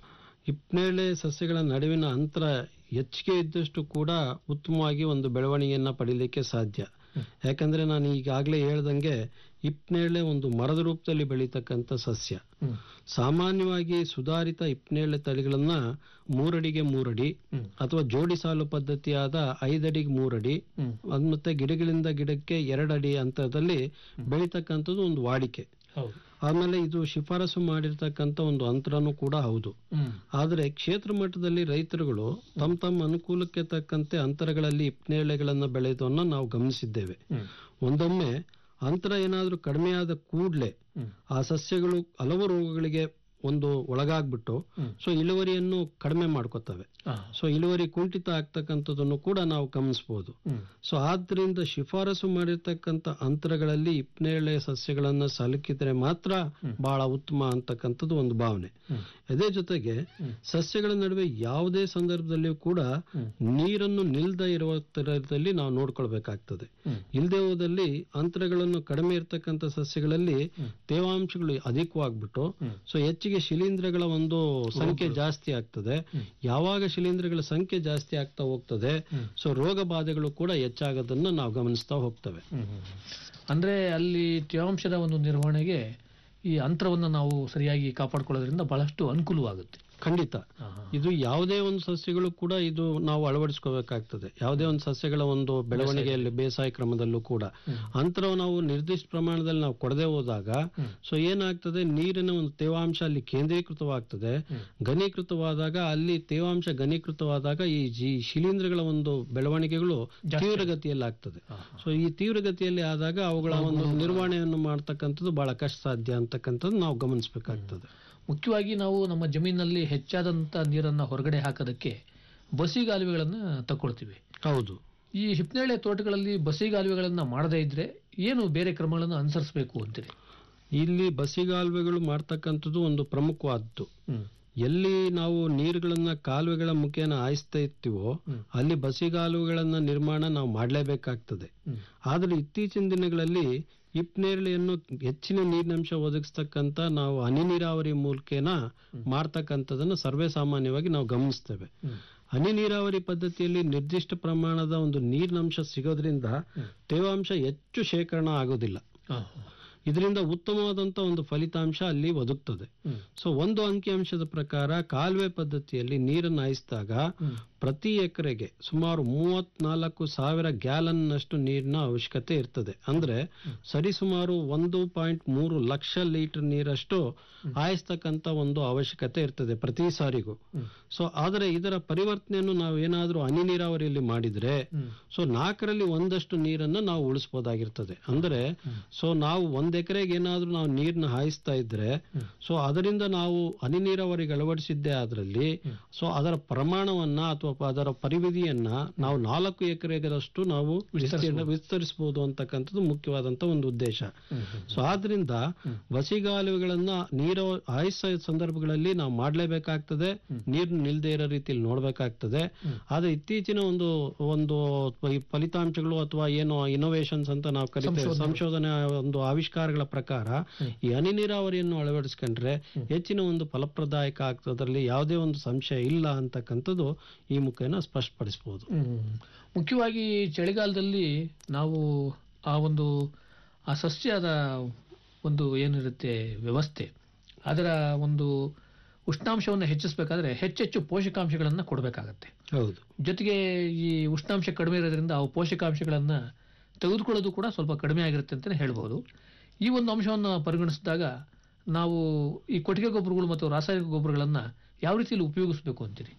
ಹಿಪ್ನೇಳೆ ಸಸ್ಯಗಳ ನಡುವಿನ ಅಂತರ ಹೆಚ್ಚಿಗೆ ಇದ್ದಷ್ಟು ಕೂಡ ಉತ್ತಮವಾಗಿ ಒಂದು ಬೆಳವಣಿಗೆಯನ್ನ ಪಡಿಲಿಕ್ಕೆ ಸಾಧ್ಯ ಯಾಕಂದ್ರೆ ನಾನು ಈಗಾಗಲೇ ಹೇಳ್ದಂಗೆ ಹಿಪ್ನೇಳೆ ಒಂದು ಮರದ ರೂಪದಲ್ಲಿ ಬೆಳೀತಕ್ಕಂಥ ಸಸ್ಯ ಸಾಮಾನ್ಯವಾಗಿ ಸುಧಾರಿತ ಹಿಪ್ನೇಳೆ ತಳಿಗಳನ್ನ ಮೂರಡಿಗೆ ಮೂರಡಿ ಅಥವಾ ಜೋಡಿ ಸಾಲು ಪದ್ಧತಿಯಾದ ಐದಡಿಗೆ ಮೂರಡಿ ಅದ್ ಮತ್ತೆ ಗಿಡಗಳಿಂದ ಗಿಡಕ್ಕೆ ಎರಡಡಿ ಅಂತರದಲ್ಲಿ ಬೆಳೀತಕ್ಕಂಥದ್ದು ಒಂದು ವಾಡಿಕೆ ಹೌದು ಆಮೇಲೆ ಇದು ಶಿಫಾರಸು ಮಾಡಿರ್ತಕ್ಕಂಥ ಒಂದು ಅಂತರನೂ ಕೂಡ ಹೌದು ಆದರೆ ಕ್ಷೇತ್ರ ಮಟ್ಟದಲ್ಲಿ ರೈತರುಗಳು ತಮ್ಮ ತಮ್ಮ ಅನುಕೂಲಕ್ಕೆ ತಕ್ಕಂತೆ ಅಂತರಗಳಲ್ಲಿ ಹಿಪ್ನೇಳೆಗಳನ್ನ ಬೆಳೆಯೋದನ್ನ ನಾವು ಗಮನಿಸಿದ್ದೇವೆ ಒಂದೊಮ್ಮೆ ಅಂತರ ಏನಾದ್ರೂ ಕಡಿಮೆ ಆದ ಕೂಡಲೇ ಆ ಸಸ್ಯಗಳು ಹಲವು ರೋಗಗಳಿಗೆ ಒಂದು ಒಳಗಾಗ್ಬಿಟ್ಟು ಸೊ ಇಳುವರಿಯನ್ನು ಕಡಿಮೆ ಮಾಡ್ಕೋತವೆ ಸೊ ಇಳುವರಿ ಕುಂಠಿತ ಆಗ್ತಕ್ಕಂಥದ್ದನ್ನು ಕೂಡ ನಾವು ಗಮನಿಸಬಹುದು ಸೊ ಆದ್ರಿಂದ ಶಿಫಾರಸು ಮಾಡಿರ್ತಕ್ಕಂಥ ಅಂತರಗಳಲ್ಲಿ ಇಪ್ಪನೇಳೆ ಸಸ್ಯಗಳನ್ನ ಸಲಕಿದ್ರೆ ಮಾತ್ರ ಬಹಳ ಉತ್ತಮ ಅಂತಕ್ಕಂಥದ್ದು ಒಂದು ಭಾವನೆ ಅದೇ ಜೊತೆಗೆ ಸಸ್ಯಗಳ ನಡುವೆ ಯಾವುದೇ ಸಂದರ್ಭದಲ್ಲಿಯೂ ಕೂಡ ನೀರನ್ನು ನಿಲ್ದ ಇರುವ ತರದಲ್ಲಿ ನಾವು ನೋಡ್ಕೊಳ್ಬೇಕಾಗ್ತದೆ ಇಲ್ಲದೆ ಹೋದಲ್ಲಿ ಅಂತರಗಳನ್ನು ಕಡಿಮೆ ಇರ್ತಕ್ಕಂಥ ಸಸ್ಯಗಳಲ್ಲಿ ತೇವಾಂಶಗಳು ಅಧಿಕವಾಗ್ಬಿಟ್ಟು ಸೊ ಹೆಚ್ಚಿಗೆ ಶಿಲೀಂಧ್ರಗಳ ಒಂದು ಸಂಖ್ಯೆ ಜಾಸ್ತಿ ಆಗ್ತದೆ ಯಾವಾಗ ಶಿಲೀಂಧ್ರಗಳ ಸಂಖ್ಯೆ ಜಾಸ್ತಿ ಆಗ್ತಾ ಹೋಗ್ತದೆ ಸೊ ರೋಗ ಬಾಧೆಗಳು ಕೂಡ ಹೆಚ್ಚಾಗೋದನ್ನ ನಾವು ಗಮನಿಸ್ತಾ ಹೋಗ್ತವೆ ಅಂದ್ರೆ ಅಲ್ಲಿ ತೇವಾಂಶದ ಒಂದು ನಿರ್ವಹಣೆಗೆ ಈ ಅಂತರವನ್ನು ನಾವು ಸರಿಯಾಗಿ ಕಾಪಾಡ್ಕೊಳ್ಳೋದ್ರಿಂದ ಬಹಳಷ್ಟು ಅನುಕೂಲವಾಗುತ್ತೆ ಖಂಡಿತ ಇದು ಯಾವುದೇ ಒಂದು ಸಸ್ಯಗಳು ಕೂಡ ಇದು ನಾವು ಅಳವಡಿಸ್ಕೋಬೇಕಾಗ್ತದೆ ಯಾವುದೇ ಒಂದು ಸಸ್ಯಗಳ ಒಂದು ಬೆಳವಣಿಗೆಯಲ್ಲಿ ಬೇಸಾಯ ಕ್ರಮದಲ್ಲೂ ಕೂಡ ಅಂತರವು ನಾವು ನಿರ್ದಿಷ್ಟ ಪ್ರಮಾಣದಲ್ಲಿ ನಾವು ಕೊಡದೆ ಹೋದಾಗ ಸೊ ಏನಾಗ್ತದೆ ನೀರಿನ ಒಂದು ತೇವಾಂಶ ಅಲ್ಲಿ ಕೇಂದ್ರೀಕೃತವಾಗ್ತದೆ ಘನೀಕೃತವಾದಾಗ ಅಲ್ಲಿ ತೇವಾಂಶ ಘನೀಕೃತವಾದಾಗ ಈ ಜಿ ಶಿಲೀಂಧ್ರಗಳ ಒಂದು ಬೆಳವಣಿಗೆಗಳು ತೀವ್ರಗತಿಯಲ್ಲಿ ಆಗ್ತದೆ ಸೊ ಈ ತೀವ್ರಗತಿಯಲ್ಲಿ ಆದಾಗ ಅವುಗಳ ಒಂದು ನಿರ್ವಹಣೆಯನ್ನು ಮಾಡ್ತಕ್ಕಂಥದ್ದು ಬಹಳ ಕಷ್ಟ ಸಾಧ್ಯ ಅಂತಕ್ಕಂಥದ್ದು ನಾವು ಗಮನಿಸಬೇಕಾಗ್ತದೆ ಮುಖ್ಯವಾಗಿ ನಾವು ನಮ್ಮ ಜಮೀನಲ್ಲಿ ಹೆಚ್ಚಾದಂತ ನೀರನ್ನ ಹೊರಗಡೆ ಹಾಕೋದಕ್ಕೆ ಬಸಿಗಾಲುವೆಗಳನ್ನ ತಗೊಳ್ತೀವಿ ಹೌದು ಈ ಹಿಪ್ನೇಳೆ ತೋಟಗಳಲ್ಲಿ ಬಸಿಗಾಲುವೆಗಳನ್ನ ಮಾಡದೇ ಇದ್ರೆ ಏನು ಬೇರೆ ಕ್ರಮಗಳನ್ನು ಅನುಸರಿಸಬೇಕು ಅಂತೀರಿ ಇಲ್ಲಿ ಬಸಿಗಾಲುವೆಗಳು ಮಾಡ್ತಕ್ಕಂಥದ್ದು ಒಂದು ಪ್ರಮುಖವಾದದ್ದು ಎಲ್ಲಿ ನಾವು ನೀರುಗಳನ್ನ ಕಾಲುವೆಗಳ ಮುಖೇನ ಹಾಯಿಸ್ತಾ ಇರ್ತೀವೋ ಅಲ್ಲಿ ಬಸಿಗಾಲುವೆಗಳನ್ನ ನಿರ್ಮಾಣ ನಾವು ಮಾಡಲೇಬೇಕಾಗ್ತದೆ ಆದ್ರೆ ಇತ್ತೀಚಿನ ದಿನಗಳಲ್ಲಿ ಹಿಪ್ನೇರಳೆಯನ್ನು ಹೆಚ್ಚಿನ ನೀರಿನಂಶ ಒದಗಿಸ್ತಕ್ಕಂತ ನಾವು ಹನಿ ನೀರಾವರಿ ಮೂಲಕೇನ ಮಾಡ್ತಕ್ಕಂಥದನ್ನ ಸರ್ವೇ ಸಾಮಾನ್ಯವಾಗಿ ನಾವು ಗಮನಿಸ್ತೇವೆ ಹನಿ ನೀರಾವರಿ ಪದ್ಧತಿಯಲ್ಲಿ ನಿರ್ದಿಷ್ಟ ಪ್ರಮಾಣದ ಒಂದು ನೀರಿನಂಶ ಸಿಗೋದ್ರಿಂದ ತೇವಾಂಶ ಹೆಚ್ಚು ಶೇಖರಣೆ ಆಗೋದಿಲ್ಲ ಇದರಿಂದ ಉತ್ತಮವಾದಂತ ಒಂದು ಫಲಿತಾಂಶ ಅಲ್ಲಿ ಒದಗ್ತದೆ ಸೊ ಒಂದು ಅಂಕಿಅಂಶದ ಪ್ರಕಾರ ಕಾಲುವೆ ಪದ್ಧತಿಯಲ್ಲಿ ನೀರನ್ನು ಹಾಯಿಸಿದಾಗ ಪ್ರತಿ ಎಕರೆಗೆ ಸುಮಾರು ಮೂವತ್ನಾಲ್ಕು ಸಾವಿರ ಗ್ಯಾಲನ್ ನಷ್ಟು ನೀರಿನ ಅವಶ್ಯಕತೆ ಇರ್ತದೆ ಅಂದ್ರೆ ಸರಿಸುಮಾರು ಒಂದು ಪಾಯಿಂಟ್ ಮೂರು ಲಕ್ಷ ಲೀಟರ್ ನೀರಷ್ಟು ಹಾಯಿಸ್ತಕ್ಕಂತ ಒಂದು ಅವಶ್ಯಕತೆ ಇರ್ತದೆ ಪ್ರತಿ ಸಾರಿಗೂ ಸೊ ಆದರೆ ಇದರ ಪರಿವರ್ತನೆಯನ್ನು ನಾವು ಏನಾದ್ರೂ ಹನಿ ನೀರಾವರಿಯಲ್ಲಿ ಮಾಡಿದ್ರೆ ಸೊ ನಾಲ್ಕರಲ್ಲಿ ಒಂದಷ್ಟು ನೀರನ್ನ ನಾವು ಉಳಿಸಬಹುದಾಗಿರ್ತದೆ ಅಂದ್ರೆ ಸೊ ನಾವು ಒಂದ್ ಎಕರೆಗೆ ಏನಾದ್ರೂ ನಾವು ನೀರನ್ನ ಹಾಯಿಸ್ತಾ ಇದ್ರೆ ಸೊ ಅದರಿಂದ ನಾವು ಹನಿ ನೀರಾವರಿಗೆ ಅಳವಡಿಸಿದ್ದೇ ಅದರಲ್ಲಿ ಸೊ ಅದರ ಪ್ರಮಾಣವನ್ನ ಅಥವಾ ಅದರ ಪರಿವಿಧಿಯನ್ನ ನಾವು ನಾಲ್ಕು ಎಕರೆಗರಷ್ಟು ನಾವು ವಿಸ್ತೀರ್ಣ ವಿಸ್ತರಿಸಬಹುದು ಅಂತಕ್ಕಂಥದ್ದು ಮುಖ್ಯವಾದಂತ ಒಂದು ಉದ್ದೇಶ ಸೊ ಆದ್ರಿಂದ ಬಸಿಗಾಲುವೆಗಳನ್ನ ನೀರು ಹಾಯಿಸೋ ಸಂದರ್ಭಗಳಲ್ಲಿ ನಾವು ಮಾಡ್ಲೇಬೇಕಾಗ್ತದೆ ನೀರು ನಿಲ್ದೇ ಇರೋ ರೀತಿಯಲ್ಲಿ ನೋಡ್ಬೇಕಾಗ್ತದೆ ಆದ್ರೆ ಇತ್ತೀಚಿನ ಒಂದು ಒಂದು ಈ ಫಲಿತಾಂಶಗಳು ಅಥವಾ ಏನು ಇನೋವೇಷನ್ಸ್ ಅಂತ ನಾವು ಕರಿತೇವೆ ಸಂಶೋಧನೆ ಒಂದು ಆವಿಷ್ಕಾರಗಳ ಪ್ರಕಾರ ಈ ಹನಿ ನೀರಾವರಿಯನ್ನು ಅಳವಡಿಸ್ಕೊಂಡ್ರೆ ಹೆಚ್ಚಿನ ಒಂದು ಫಲಪ್ರದಾಯಕ ಆಗ್ತದ್ರಲ್ಲಿ ಯಾವುದೇ ಒಂದು ಸಂಶಯ ಇಲ್ಲ ಅಂತಕ್ಕಂಥದ್ದು ಈ ಮುಖೇನ ಸ್ಪಷ್ಟಪಡಿಸಬಹುದು ಮುಖ್ಯವಾಗಿ ಚಳಿಗಾಲದಲ್ಲಿ ನಾವು ಆ ಒಂದು ಆ ಸಸ್ಯದ ಒಂದು ಏನಿರುತ್ತೆ ವ್ಯವಸ್ಥೆ ಅದರ ಒಂದು ಉಷ್ಣಾಂಶವನ್ನು ಹೆಚ್ಚಿಸಬೇಕಾದ್ರೆ ಹೆಚ್ಚೆಚ್ಚು ಪೋಷಕಾಂಶಗಳನ್ನು ಕೊಡಬೇಕಾಗತ್ತೆ ಹೌದು ಜೊತೆಗೆ ಈ ಉಷ್ಣಾಂಶ ಕಡಿಮೆ ಇರೋದ್ರಿಂದ ಆ ಪೋಷಕಾಂಶಗಳನ್ನು ತೆಗೆದುಕೊಳ್ಳೋದು ಕೂಡ ಸ್ವಲ್ಪ ಕಡಿಮೆ ಆಗಿರುತ್ತೆ ಅಂತಲೇ ಹೇಳ್ಬೋದು ಈ ಒಂದು ಅಂಶವನ್ನು ಪರಿಗಣಿಸಿದಾಗ ನಾವು ಈ ಕೊಟ್ಟಿಗೆ ಗೊಬ್ಬರಗಳು ಮತ್ತು ರಾಸಾಯನಿಕ ಗೊಬ್ಬರಗಳನ್ನು ಯಾವ ರೀತಿಯಲ್ಲಿ ಉಪಯೋಗಿಸಬೇಕು ಅಂತೀರಿ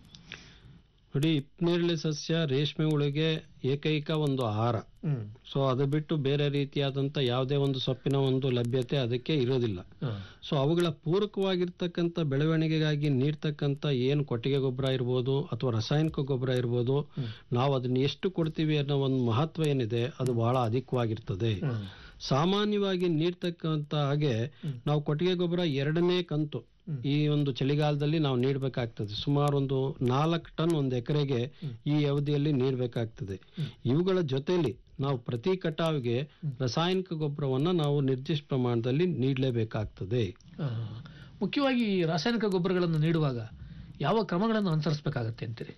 ನೋಡಿ ಹಿಪ್ನೇರಳೆ ಸಸ್ಯ ರೇಷ್ಮೆ ಹುಳುಗೆ ಏಕೈಕ ಒಂದು ಆಹಾರ ಸೊ ಅದು ಬಿಟ್ಟು ಬೇರೆ ರೀತಿಯಾದಂತ ಯಾವುದೇ ಒಂದು ಸೊಪ್ಪಿನ ಒಂದು ಲಭ್ಯತೆ ಅದಕ್ಕೆ ಇರೋದಿಲ್ಲ ಸೊ ಅವುಗಳ ಪೂರಕವಾಗಿರ್ತಕ್ಕಂಥ ಬೆಳವಣಿಗೆಗಾಗಿ ನೀಡ್ತಕ್ಕಂಥ ಏನು ಕೊಟ್ಟಿಗೆ ಗೊಬ್ಬರ ಇರ್ಬೋದು ಅಥವಾ ರಾಸಾಯನಿಕ ಗೊಬ್ಬರ ಇರ್ಬೋದು ನಾವು ಅದನ್ನ ಎಷ್ಟು ಕೊಡ್ತೀವಿ ಅನ್ನೋ ಒಂದು ಮಹತ್ವ ಏನಿದೆ ಅದು ಬಹಳ ಅಧಿಕವಾಗಿರ್ತದೆ ಸಾಮಾನ್ಯವಾಗಿ ನೀಡ್ತಕ್ಕಂತ ಹಾಗೆ ನಾವು ಕೊಟ್ಟಿಗೆ ಗೊಬ್ಬರ ಎರಡನೇ ಕಂತು ಈ ಒಂದು ಚಳಿಗಾಲದಲ್ಲಿ ನಾವು ನೀಡಬೇಕಾಗ್ತದೆ ಸುಮಾರು ಒಂದು ನಾಲ್ಕು ಟನ್ ಒಂದು ಎಕರೆಗೆ ಈ ಅವಧಿಯಲ್ಲಿ ನೀಡಬೇಕಾಗ್ತದೆ ಇವುಗಳ ಜೊತೆಲಿ ನಾವು ಪ್ರತಿ ಕಟಾವಿಗೆ ರಾಸಾಯನಿಕ ಗೊಬ್ಬರವನ್ನ ನಾವು ನಿರ್ದಿಷ್ಟ ಪ್ರಮಾಣದಲ್ಲಿ ನೀಡಲೇಬೇಕಾಗ್ತದೆ ಆ, ಮುಖ್ಯವಾಗಿ ಈ ರಾಸಾಯನಿಕ ಗೊಬ್ಬರಗಳನ್ನು ನೀಡುವಾಗ ಯಾವ ಕ್ರಮಗಳನ್ನು ಅನುಸರಿಸಬೇಕಾಗತ್ತೆ ಅಂತೀರಿ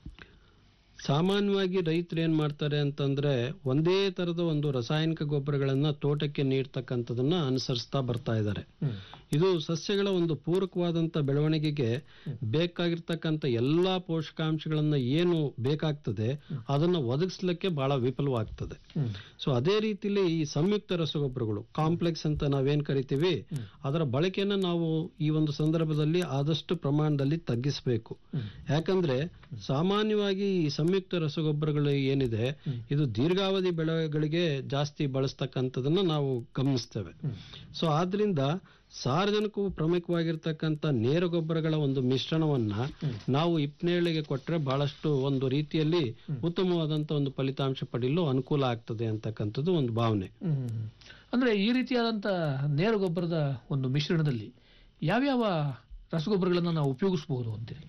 ಸಾಮಾನ್ಯವಾಗಿ ರೈತರು ಏನ್ ಮಾಡ್ತಾರೆ ಅಂತಂದ್ರೆ ಒಂದೇ ತರದ ಒಂದು ರಾಸಾಯನಿಕ ಗೊಬ್ಬರಗಳನ್ನ ತೋಟಕ್ಕೆ ನೀಡ್ತಕ್ಕಂಥದನ್ನ ಅನುಸರಿಸ್ತಾ ಬರ್ತಾ ಇದ್ದಾರೆ ಇದು ಸಸ್ಯಗಳ ಒಂದು ಪೂರಕವಾದಂತ ಬೆಳವಣಿಗೆಗೆ ಬೇಕಾಗಿರ್ತಕ್ಕಂಥ ಎಲ್ಲಾ ಪೋಷಕಾಂಶಗಳನ್ನ ಏನು ಬೇಕಾಗ್ತದೆ ಅದನ್ನ ಒದಗಿಸ್ಲಿಕ್ಕೆ ಬಹಳ ವಿಫಲವಾಗ್ತದೆ ಸೊ ಅದೇ ರೀತಿಲಿ ಈ ಸಂಯುಕ್ತ ರಸಗೊಬ್ಬರಗಳು ಕಾಂಪ್ಲೆಕ್ಸ್ ಅಂತ ನಾವೇನ್ ಕರಿತೀವಿ ಅದರ ಬಳಕೆಯನ್ನ ನಾವು ಈ ಒಂದು ಸಂದರ್ಭದಲ್ಲಿ ಆದಷ್ಟು ಪ್ರಮಾಣದಲ್ಲಿ ತಗ್ಗಿಸಬೇಕು ಯಾಕಂದ್ರೆ ಸಾಮಾನ್ಯವಾಗಿ ಈ ಸಂಯುಕ್ತ ರಸಗೊಬ್ಬರಗಳು ಏನಿದೆ ಇದು ದೀರ್ಘಾವಧಿ ಬೆಳೆಗಳಿಗೆ ಜಾಸ್ತಿ ಬಳಸ್ತಕ್ಕಂಥದನ್ನ ನಾವು ಗಮನಿಸ್ತೇವೆ ಸೊ ಆದ್ರಿಂದ ಸಾರ್ವಜನಿಕವು ಪ್ರಮುಖವಾಗಿರ್ತಕ್ಕಂಥ ನೇರ ಗೊಬ್ಬರಗಳ ಒಂದು ಮಿಶ್ರಣವನ್ನ ನಾವು ಇಪ್ನೇಳಿಗೆ ಕೊಟ್ರೆ ಬಹಳಷ್ಟು ಒಂದು ರೀತಿಯಲ್ಲಿ ಉತ್ತಮವಾದಂತ ಒಂದು ಫಲಿತಾಂಶ ಪಡೆಯಲು ಅನುಕೂಲ ಆಗ್ತದೆ ಅಂತಕ್ಕಂಥದ್ದು ಒಂದು ಭಾವನೆ ಹ್ಮ್. ಅಂದ್ರೆ ಈ ರೀತಿಯಾದಂತ ನೇರ ಗೊಬ್ಬರದ ಒಂದು ಮಿಶ್ರಣದಲ್ಲಿ ಯಾವ್ಯಾವ ರಸಗೊಬ್ಬರಗಳನ್ನ ನಾವು ಉಪಯೋಗಿಸಬಹುದು ಅಂತೀರಿ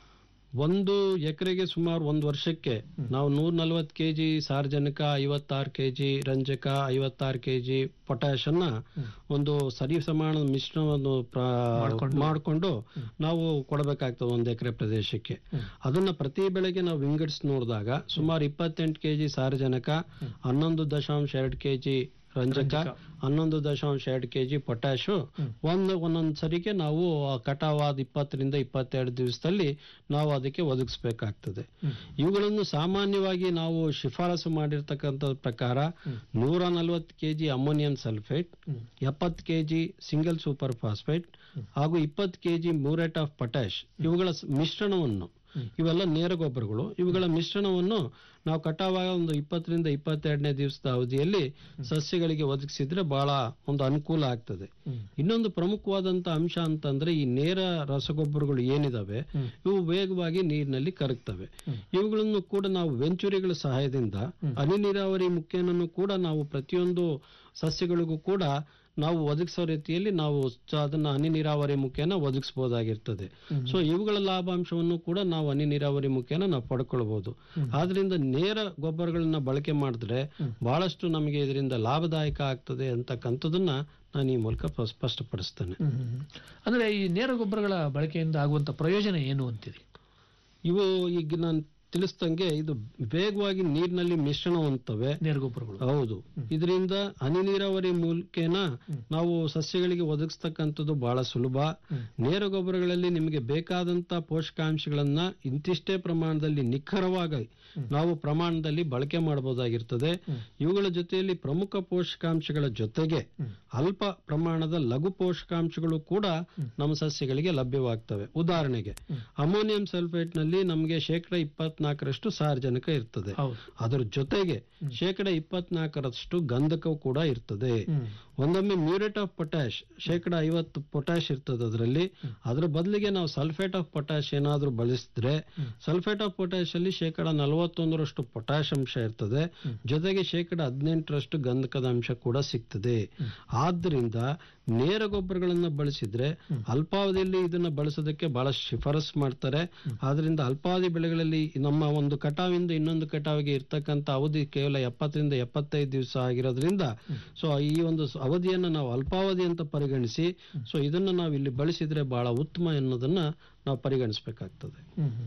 ಒಂದು ಎಕರೆಗೆ ಸುಮಾರು ಒಂದು ವರ್ಷಕ್ಕೆ ನಾವು ನೂರ ನಲ್ವತ್ತು ಕೆಜಿ ಸಾರ್ವಜನಿಕ ಐವತ್ತಾರು ಕೆಜಿ ರಂಜಕ ಐವತ್ತಾರು ಕೆಜಿ ಪೊಟ್ಯಾಶ್ ಅನ್ನ ಒಂದು ಸರಿ ಸಮಾನದ ಮಿಶ್ರಣವನ್ನು ಪ್ರ- ಮಾಡಿಕೊಂಡು ನಾವು ಕೊಡಬೇಕಾಗ್ತದೆ ಒಂದು ಎಕರೆ ಪ್ರದೇಶಕ್ಕೆ ಅದನ್ನ ಪ್ರತಿ ಬೆಳೆಗೆ ನಾವು ವಿಂಗಡಿಸಿ ನೋಡಿದಾಗ ಸುಮಾರು ಇಪ್ಪತ್ತೆಂಟು ಕೆಜಿ ಸಾರಜನಕ ಹನ್ನೊಂದು ದಶಾಂಶ ಎರಡು ಕೆಜಿ ರಂಜಕ ಹನ್ನೊಂದು ದಶಾಂಶ ಎರಡು ಕೆಜಿ ಪೊಟ್ಯಾಶು ಒಂದು ಒಂದೊಂದು ಸರಿಗೆ ನಾವು ಆ ಕಟಾವಾದ ಇಪ್ಪತ್ತರಿಂದ ಇಪ್ಪತ್ತೆರಡು ದಿವಸದಲ್ಲಿ ನಾವು ಅದಕ್ಕೆ ಒದಗಿಸ್ಬೇಕಾಗ್ತದೆ ಇವುಗಳನ್ನು ಸಾಮಾನ್ಯವಾಗಿ ನಾವು ಶಿಫಾರಸು ಮಾಡಿರ್ತಕ್ಕಂಥ ಪ್ರಕಾರ ನೂರ ನಲವತ್ತು ಕೆಜಿ ಅಮೋನಿಯಂ ಸಲ್ಫೇಟ್ ಎಪ್ಪತ್ತು ಕೆಜಿ ಸಿಂಗಲ್ ಸೂಪರ್ ಫಾಸ್ಫೇಟ್ ಹಾಗೂ ಇಪ್ಪತ್ತು ಕೆಜಿ ಮೂರೇಟ್ ಆಫ್ ಪೊಟ್ಯಾಶ್ ಇವುಗಳ ಸ್- ಮಿಶ್ರಣವನ್ನು ಇವೆಲ್ಲ ನೇರ ಗೊಬ್ಬರಗಳು ಇವುಗಳ ಮಿಶ್ರಣವನ್ನು ನಾವು ಕಟಾವಾಗ ಒಂದು ಇಪ್ಪತ್ತರಿಂದ ಇಪ್ಪತ್ತೆರಡನೇ ದಿವಸದ ಅವಧಿಯಲ್ಲಿ ಸಸ್ಯಗಳಿಗೆ ಒದಗಿಸಿದ್ರೆ ಬಹಳ ಒಂದು ಅನುಕೂಲ ಆಗ್ತದೆ ಇನ್ನೊಂದು ಪ್ರಮುಖವಾದಂತ ಅಂಶ ಅಂತಂದ್ರೆ ಈ ನೇರ ರಸಗೊಬ್ಬರಗಳು ಏನಿದಾವೆ ಇವು ವೇಗವಾಗಿ ನೀರಿನಲ್ಲಿ ಕರಗ್ತವೆ ಇವುಗಳನ್ನು ಕೂಡ ನಾವು ವೆಂಚುರಿಗಳ ಸಹಾಯದಿಂದ ಹನಿ ನೀರಾವರಿ ಮುಖೇನನ್ನು ಕೂಡ ನಾವು ಪ್ರತಿಯೊಂದು ಸಸ್ಯಗಳಿಗೂ ಕೂಡ ನಾವು ಒದಗಿಸೋ ರೀತಿಯಲ್ಲಿ ನಾವು ಚ- ಅದನ್ನ ಹನಿ ನೀರಾವರಿ ಮುಖೇನ ಒದಗಿಸಬಹುದಾಗಿರ್ತದೆ ಸೊ ಇವುಗಳ ಲಾಭಾಂಶವನ್ನು ಕೂಡ ನಾವು ಹನಿ ನೀರಾವರಿ ಮುಖೇನ ನಾವು ಪಡ್ಕೊಳ್ಬಹುದು ಆದ್ರಿಂದ ನೇರ ಗೊಬ್ಬರಗಳನ್ನ ಬಳಕೆ ಮಾಡಿದ್ರೆ ಬಹಳಷ್ಟು ನಮಗೆ ಇದರಿಂದ ಲಾಭದಾಯಕ ಆಗ್ತದೆ ಅಂತಕ್ಕಂಥದನ್ನ ನಾನು ಈ ಮೂಲಕ ಸ್ಪ- ಸ್ಪಷ್ಟಪಡಿಸ್ತೇನೆ ಅಂದ್ರೆ ಈ ನೇರ ಗೊಬ್ಬರಗಳ ಬಳಕೆಯಿಂದ ಆಗುವಂತ ಪ್ರಯೋಜನ ಏನು ಅಂತೀರಿ ಇವು ಈಗ ನಾನು ತಿಳಿಸ್ದಂಗೆ ಇದು ವೇಗವಾಗಿ ನೀರಿನಲ್ಲಿ ಮಿಶ್ರಣ ಹೊಂದ್ತವೆ ನೇರ ಗೊಬ್ಬರಗಳು ಹೌದು ಇದರಿಂದ ಹನಿ ನೀರಾವರಿ ಮೂಲಕೇನ ನಾವು ಸಸ್ಯಗಳಿಗೆ ಒದಗಿಸ್ತಕ್ಕಂಥದ್ದು ಬಹಳ ಸುಲಭ ನೇರ ಗೊಬ್ಬರಗಳಲ್ಲಿ ನಿಮಗೆ ಬೇಕಾದಂತ ಪೋಷಕಾಂಶಗಳನ್ನ ಇಂತಿಷ್ಟೇ ಪ್ರಮಾಣದಲ್ಲಿ ನಿಖರವಾಗಿ ನಾವು ಪ್ರಮಾಣದಲ್ಲಿ ಬಳಕೆ ಮಾಡಬಹುದಾಗಿರ್ತದೆ ಇವುಗಳ ಜೊತೆಯಲ್ಲಿ ಪ್ರಮುಖ ಪೋಷಕಾಂಶಗಳ ಜೊತೆಗೆ ಅಲ್ಪ ಪ್ರಮಾಣದ ಲಘು ಪೋಷಕಾಂಶಗಳು ಕೂಡ ನಮ್ಮ ಸಸ್ಯಗಳಿಗೆ ಲಭ್ಯವಾಗ್ತವೆ ಉದಾಹರಣೆಗೆ ಅಮೋನಿಯಂ ಸಲ್ಫೇಟ್ ನಲ್ಲಿ ನಮಗೆ ಶೇಕಡ ಇಪ್ಪತ್ನಾಲ್ಕರಷ್ಟು ಸಾರಜನಕ ಇರ್ತದೆ ಅದರ ಜೊತೆಗೆ ಶೇಕಡ ಇಪ್ಪತ್ನಾಲ್ಕರಷ್ಟು ಗಂಧಕವು ಕೂಡ ಇರ್ತದೆ ಒಂದೊಮ್ಮೆ ಮ್ಯೂರೇಟ್ ಆಫ್ ಪೊಟ್ಯಾಶ್ ಶೇಕಡ ಐವತ್ತು ಪೊಟ್ಯಾಶ್ ಇರ್ತದೆ ಅದರಲ್ಲಿ ಅದರ ಬದಲಿಗೆ ನಾವು ಸಲ್ಫೇಟ್ ಆಫ್ ಪೊಟ್ಯಾಶ್ ಏನಾದ್ರೂ ಬಳಸಿದ್ರೆ ಸಲ್ಫೇಟ್ ಆಫ್ ಪೊಟ್ಯಾಶ್ ಅಲ್ಲಿ ಶೇಕಡ ನಲವತ್ತೊಂದರಷ್ಟು ಪೊಟ್ಯಾಶ್ ಅಂಶ ಇರ್ತದೆ ಜೊತೆಗೆ ಶೇಕಡ ಹದಿನೆಂಟರಷ್ಟು ಗಂಧಕದ ಅಂಶ ಕೂಡ ಸಿಗ್ತದೆ ಆದ್ರಿಂದ ನೇರ ಗೊಬ್ಬರಗಳನ್ನ ಬಳಸಿದ್ರೆ ಅಲ್ಪಾವಧಿಯಲ್ಲಿ ಇದನ್ನ ಬಳಸೋದಕ್ಕೆ ಬಹಳ ಶಿಫಾರಸ್ ಮಾಡ್ತಾರೆ ಆದ್ರಿಂದ ಅಲ್ಪಾವಧಿ ಬೆಳೆಗಳಲ್ಲಿ ನಮ್ಮ ಒಂದು ಕಟಾವಿಂದ ಇನ್ನೊಂದು ಕಟಾವಿಗೆ ಇರ್ತಕ್ಕಂಥ ಅವಧಿ ಕೇವಲ ಎಪ್ಪತ್ತರಿಂದ ಎಪ್ಪತ್ತೈದು ದಿವಸ ಆಗಿರೋದ್ರಿಂದ ಸೊ ಈ ಒಂದು ಸ- ಅವಧಿಯನ್ನ ನಾವು ಅಲ್ಪಾವಧಿ ಅಂತ ಪರಿಗಣಿಸಿ ಸೊ ಇದನ್ನ ನಾವು ಇಲ್ಲಿ ಬಳಸಿದ್ರೆ ಬಹಳ ಉತ್ತಮ ಎನ್ನುವುದನ್ನ ನಾವು ಪರಿಗಣಿಸಬೇಕಾಗ್ತದೆ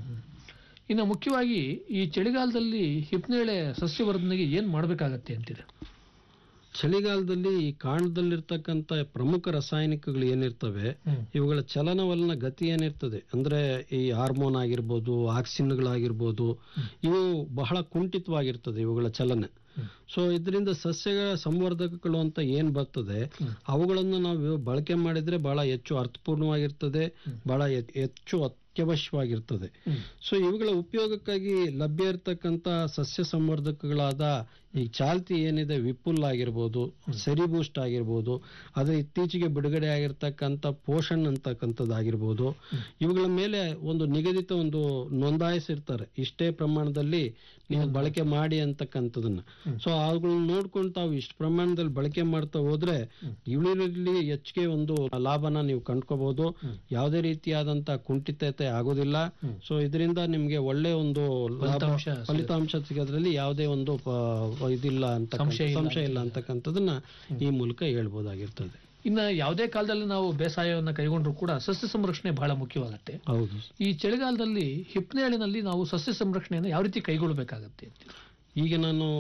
ಇನ್ನು ಮುಖ್ಯವಾಗಿ ಈ ಚಳಿಗಾಲದಲ್ಲಿ ಹಿಪ್ನೇಳೆ ಸಸ್ಯವರ್ಧನೆಗೆ ಏನ್ ಮಾಡ್ಬೇಕಾಗತ್ತೆ ಅಂತೀರಿ ಚಳಿಗಾಲದಲ್ಲಿ ಈ ಕಾಂಡದಲ್ಲಿರ್ತಕ್ಕಂಥ ಪ್ರಮುಖ ರಾಸಾಯನಿಕಗಳು ಏನಿರ್ತವೆ ಇವುಗಳ ಚಲನವಲನ ಗತಿ ಏನಿರ್ತದೆ ಅಂದ್ರೆ ಈ ಹಾರ್ಮೋನ್ ಆಗಿರ್ಬೋದು ಆಕ್ಸಿನ್ಗಳಾಗಿರ್ಬೋದು ಇವು ಬಹಳ ಕುಂಠಿತವಾಗಿರ್ತದೆ ಇವುಗಳ ಚಲನೆ ಸೊ ಇದರಿಂದ ಸಸ್ಯಗಳ ಸಂವರ್ಧಕಗಳು ಅಂತ ಏನ್ ಬರ್ತದೆ ಅವುಗಳನ್ನು ನಾವು ಬಳಕೆ ಮಾಡಿದ್ರೆ ಬಹಳ ಹೆಚ್ಚು ಅರ್ಥಪೂರ್ಣವಾಗಿರ್ತದೆ ಬಹಳ ಹೆ- ಹೆಚ್ಚು ಅತ್ಯವಶ್ಯವಾಗಿರ್ತದೆ ಸೊ ಇವುಗಳ ಉಪಯೋಗಕ್ಕಾಗಿ ಲಭ್ಯ ಇರತಕ್ಕಂತ ಸಸ್ಯ ಸಂವರ್ಧಕಗಳಾದ ಈ ಚಾಲ್ತಿ ಏನಿದೆ ವಿಪುಲ್ ಆಗಿರ್ಬೋದು ಸೆರಿ ಬೂಸ್ಟ್ ಆಗಿರ್ಬೋದು ಅದ್ರ ಇತ್ತೀಚೆಗೆ ಬಿಡುಗಡೆ ಆಗಿರ್ತಕ್ಕಂಥ ಪೋಷಣ್ ಅಂತಕ್ಕಂಥದ್ದಾಗಿರ್ಬೋದು ಇವುಗಳ ಮೇಲೆ ಒಂದು ನಿಗದಿತ ಒಂದು ನೋಂದಾಯಿಸಿರ್ತಾರೆ ಇಷ್ಟೇ ಪ್ರಮಾಣದಲ್ಲಿ ನೀವು ಬಳಕೆ ಮಾಡಿ ಅಂತಕ್ಕಂಥದನ್ನ ಸೊ ಅವುಗಳನ್ನ ನೋಡ್ಕೊಂಡು ತಾವು ಇಷ್ಟು ಪ್ರಮಾಣದಲ್ಲಿ ಬಳಕೆ ಮಾಡ್ತಾ ಹೋದ್ರೆ ಇಳುವರಿಯಲ್ಲಿ ಹೆಚ್ಚಿಗೆ ಒಂದು ಲಾಭನ ನೀವು ಕಂಡ್ಕೋಬಹುದು ಯಾವುದೇ ರೀತಿಯಾದಂತ ಕುಂಠಿತತೆ ಆಗೋದಿಲ್ಲ ಸೊ ಇದರಿಂದ ನಿಮ್ಗೆ ಒಳ್ಳೆ ಒಂದು ಲಾಭ ಫಲಿತಾಂಶ ಸಿಗುತ್ತೆ. ಫಲಿತಾಂಶ ಸಿಗೋದ್ರಲ್ಲಿ ಯಾವುದೇ ಒಂದು ಪ- ಇದಿಲ್ಲ ಅಂತ ಸಂಶಯ ಇಲ್ಲ ಸಂಶಯ ಇಲ್ಲ ಅಂತಕ್ಕಂಥದನ್ನ ಈ ಮೂಲಕ ಹೇಳ್ಬೋದಾಗಿರ್ತದೆ ಇನ್ನ ಯಾವುದೇ ಕಾಲದಲ್ಲಿ ನಾವು ಬೇಸಾಯವನ್ನ ಕೈಗೊಂಡ್ರು ಕೂಡ ಸಸ್ಯ ಸಂರಕ್ಷಣೆ ಬಹಳ ಮುಖ್ಯವಾಗುತ್ತೆ ಹೌದು ಈ ಚಳಿಗಾಲದಲ್ಲಿ ಹಿಪ್ನೇಳಿನಲ್ಲಿ ನಾವು ಸಸ್ಯ ಸಂರಕ್ಷಣೆಯನ್ನು ಯಾವ ರೀತಿ ಕೈಗೊಳ್ಳಬೇಕಾಗತ್ತೆ ಅಂತೀರಿ? ಈಗ ನಾನು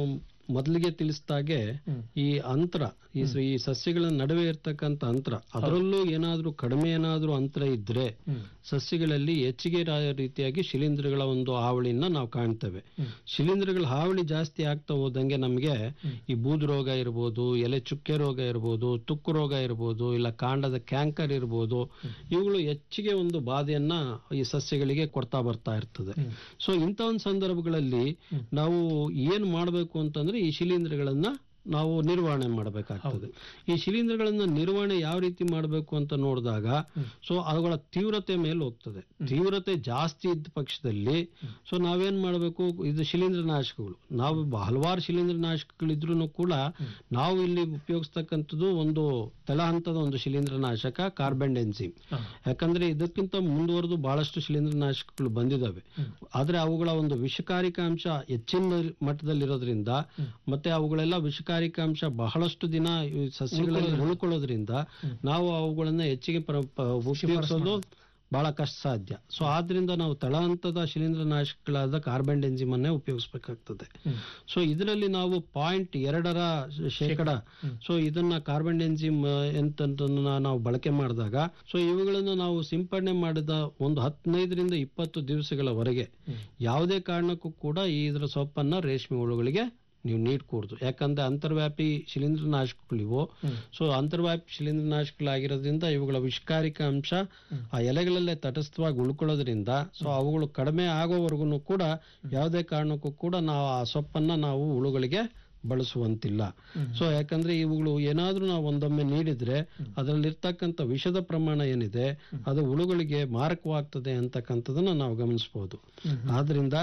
ಮೊದಲಿಗೆ ತಿಳಿಸಿದಾಗೆ ಈ ಅಂತರ ಈ ಸ- ಈ ಸಸ್ಯಗಳ ನಡುವೆ ಇರ್ತಕ್ಕಂಥ ಅಂತರ ಅದರಲ್ಲೂ ಏನಾದ್ರೂ ಕಡಿಮೆ ಏನಾದ್ರೂ ಅಂತರ ಇದ್ರೆ ಸಸ್ಯಗಳಲ್ಲಿ ಹೆಚ್ಚಿಗೆ ರಾ- ರೀತಿಯಾಗಿ ಶಿಲೀಂಧ್ರಗಳ ಒಂದು ಹಾವಳಿನ ನಾವು ಕಾಣ್ತೇವೆ ಶಿಲೀಂಧ್ರಗಳ ಹಾವಳಿ ಜಾಸ್ತಿ ಆಗ್ತಾ ಹೋದಂಗೆ ನಮಗೆ ಈ ಬೂದು ರೋಗ ಇರ್ಬೋದು ಎಲೆ ಚುಕ್ಕೆ ರೋಗ ಇರ್ಬೋದು ತುಕ್ಕು ರೋಗ ಇರ್ಬೋದು ಇಲ್ಲ ಕಾಂಡದ ಕ್ಯಾಂಕರ್ ಇರ್ಬೋದು ಇವುಗಳು ಹೆಚ್ಚಿಗೆ ಒಂದು ಬಾಧೆಯನ್ನ ಈ ಸಸ್ಯಗಳಿಗೆ ಕೊಡ್ತಾ ಬರ್ತಾ ಇರ್ತದೆ ಸೊ ಇಂಥ ಒಂದು ಸಂದರ್ಭಗಳಲ್ಲಿ ನಾವು ಏನ್ ಮಾಡಬೇಕು ಅಂತಂದ್ರೆ ಈ ಶಿಲೀಂಧ್ರಗಳನ್ನ ನಾವು ನಿರ್ವಹಣೆ ಮಾಡಬೇಕಾಗ್ತದೆ ಈ ಶಿಲೀಂಧ್ರಗಳನ್ನ ನಿರ್ವಹಣೆ ಯಾವ ರೀತಿ ಮಾಡಬೇಕು ಅಂತ ನೋಡಿದಾಗ ಸೊ ಅವುಗಳ ತೀವ್ರತೆ ಮೇಲೆ ಹೋಗ್ತದೆ ತೀವ್ರತೆ ಜಾಸ್ತಿ ಇದ್ದ ಪಕ್ಷದಲ್ಲಿ ಸೊ ನಾವೇನ್ ಮಾಡಬೇಕು ಇದು ಶಿಲೀಂಧ್ರ ನಾಶಕಗಳು ನಾವು ಬ- ಹಲವಾರು ಶಿಲೀಂಧ್ರ ನಾಶಕಗಳಿದ್ರು ಕೂಡ ನಾವು ಇಲ್ಲಿ ಉಪಯೋಗಿಸ್ತಕ್ಕಂಥದ್ದು ಒಂದು ತಳ ಹಂತದ ಒಂದು ಶಿಲೀಂಧ್ರ ನಾಶಕ ಕಾರ್ಬನ್ ಎನ್ಸಿಮ್ ಯಾಕಂದ್ರೆ ಇದಕ್ಕಿಂತ ಮುಂದುವರೆದು ಬಹಳಷ್ಟು ಶಿಲೀಂಧ್ರ ನಾಶಕಗಳು ಬಂದಿದ್ದಾವೆ ಆದ್ರೆ ಅವುಗಳ ಒಂದು ವಿಷಕಾರಿಕಾಂಶ ಹೆಚ್ಚಿನ ಮಟ್ಟದಲ್ಲಿರೋದ್ರಿಂದ ಮತ್ತೆ ಅವುಗಳೆಲ್ಲ ವಿಷಕಾರಿಕಾಂಶ ಬಹಳಷ್ಟು ದಿನ ಈ ಸಸ್ಯಗಳಲ್ಲಿ ಉಳ್ಕೊಳ್ಳೋದ್ರಿಂದ ನಾವು ಅವುಗಳನ್ನ ಹೆಚ್ಚಿಗೆ ಪ್ರ- ಪ- ಉಪಯೋಗಿಸೋದು ಬಹಳ ಕಷ್ಟ ಸಾಧ್ಯ ಸೊ ಆದ್ರಿಂದ ನಾವು ತಳ ಹಂತದ ಶಿಲೀಂಧ್ರ ನಾಶಕಗಳಾದ ಕಾರ್ಬನ್ ಎಂಜಿಮ್ ಅನ್ನೇ ಉಪಯೋಗಿಸಬೇಕಾಗ್ತದೆ ಸೊ ಇದರಲ್ಲಿ ನಾವು ಪಾಯಿಂಟ್ ಎರಡರ ಶೇಕಡ ಸೊ ಇದನ್ನ ಕಾರ್ಬನ್ ಎಂಜಿಮ್ ಎಂತ ನಾವು ಬಳಕೆ ಮಾಡಿದಾಗ ಸೊ ಇವುಗಳನ್ನು ನಾವು ಸಿಂಪಡಣೆ ಮಾಡಿದ ಒಂದು ಹದಿನೈದರಿಂದ ಇಪ್ಪತ್ತು ದಿವಸಗಳವರೆಗೆ ಯಾವುದೇ ಕಾರಣಕ್ಕೂ ಕೂಡ ಈ ಇದರ ಸೊಪ್ಪನ್ನ ರೇಷ್ಮೆ ಹುಳುಗಳಿಗೆ ನೀವು ನೀಡಕೂಡ್ದು ಯಾಕಂದ್ರೆ ಅಂತರ್ವ್ಯಾಪಿ ಶಿಲೀಂಧ್ರ ನಾಶಕಗಳಿವು ಸೊ ಅಂತರ್ವ್ಯಾಪಿ ಶಿಲೀಂಧ್ರ ನಾಶಕಗಳಾಗಿರೋದ್ರಿಂದ ಇವುಗಳ ವಿಷಕಾರಿಕ ಅಂಶ ಆ ಎಲೆಗಳಲ್ಲೇ ತಟಸ್ಥವಾಗಿ ಉಳ್ಕೊಳ್ಳೋದ್ರಿಂದ ಸೊ ಅವುಗಳು ಕಡಿಮೆ ಆಗೋವರೆಗೂ ಕೂಡ ಯಾವುದೇ ಕಾರಣಕ್ಕೂ ಕೂಡ ನಾವು ಆ ಸೊಪ್ಪನ್ನ ನಾವು ಹುಳುಗಳಿಗೆ ಬಳಸುವಂತಿಲ್ಲ ಸೊ ಯಾಕಂದ್ರೆ ಇವುಗಳು ಏನಾದ್ರೂ ನಾವು ಒಂದೊಮ್ಮೆ ನೀಡಿದ್ರೆ ಅದರಲ್ಲಿರ್ತಕ್ಕಂಥ ವಿಷದ ಪ್ರಮಾಣ ಏನಿದೆ ಅದು ಹುಳುಗಳಿಗೆ ಮಾರಕವಾಗ್ತದೆ ಅಂತಕ್ಕಂಥದನ್ನ ನಾವು ಗಮನಿಸಬಹುದು ಆದ್ರಿಂದ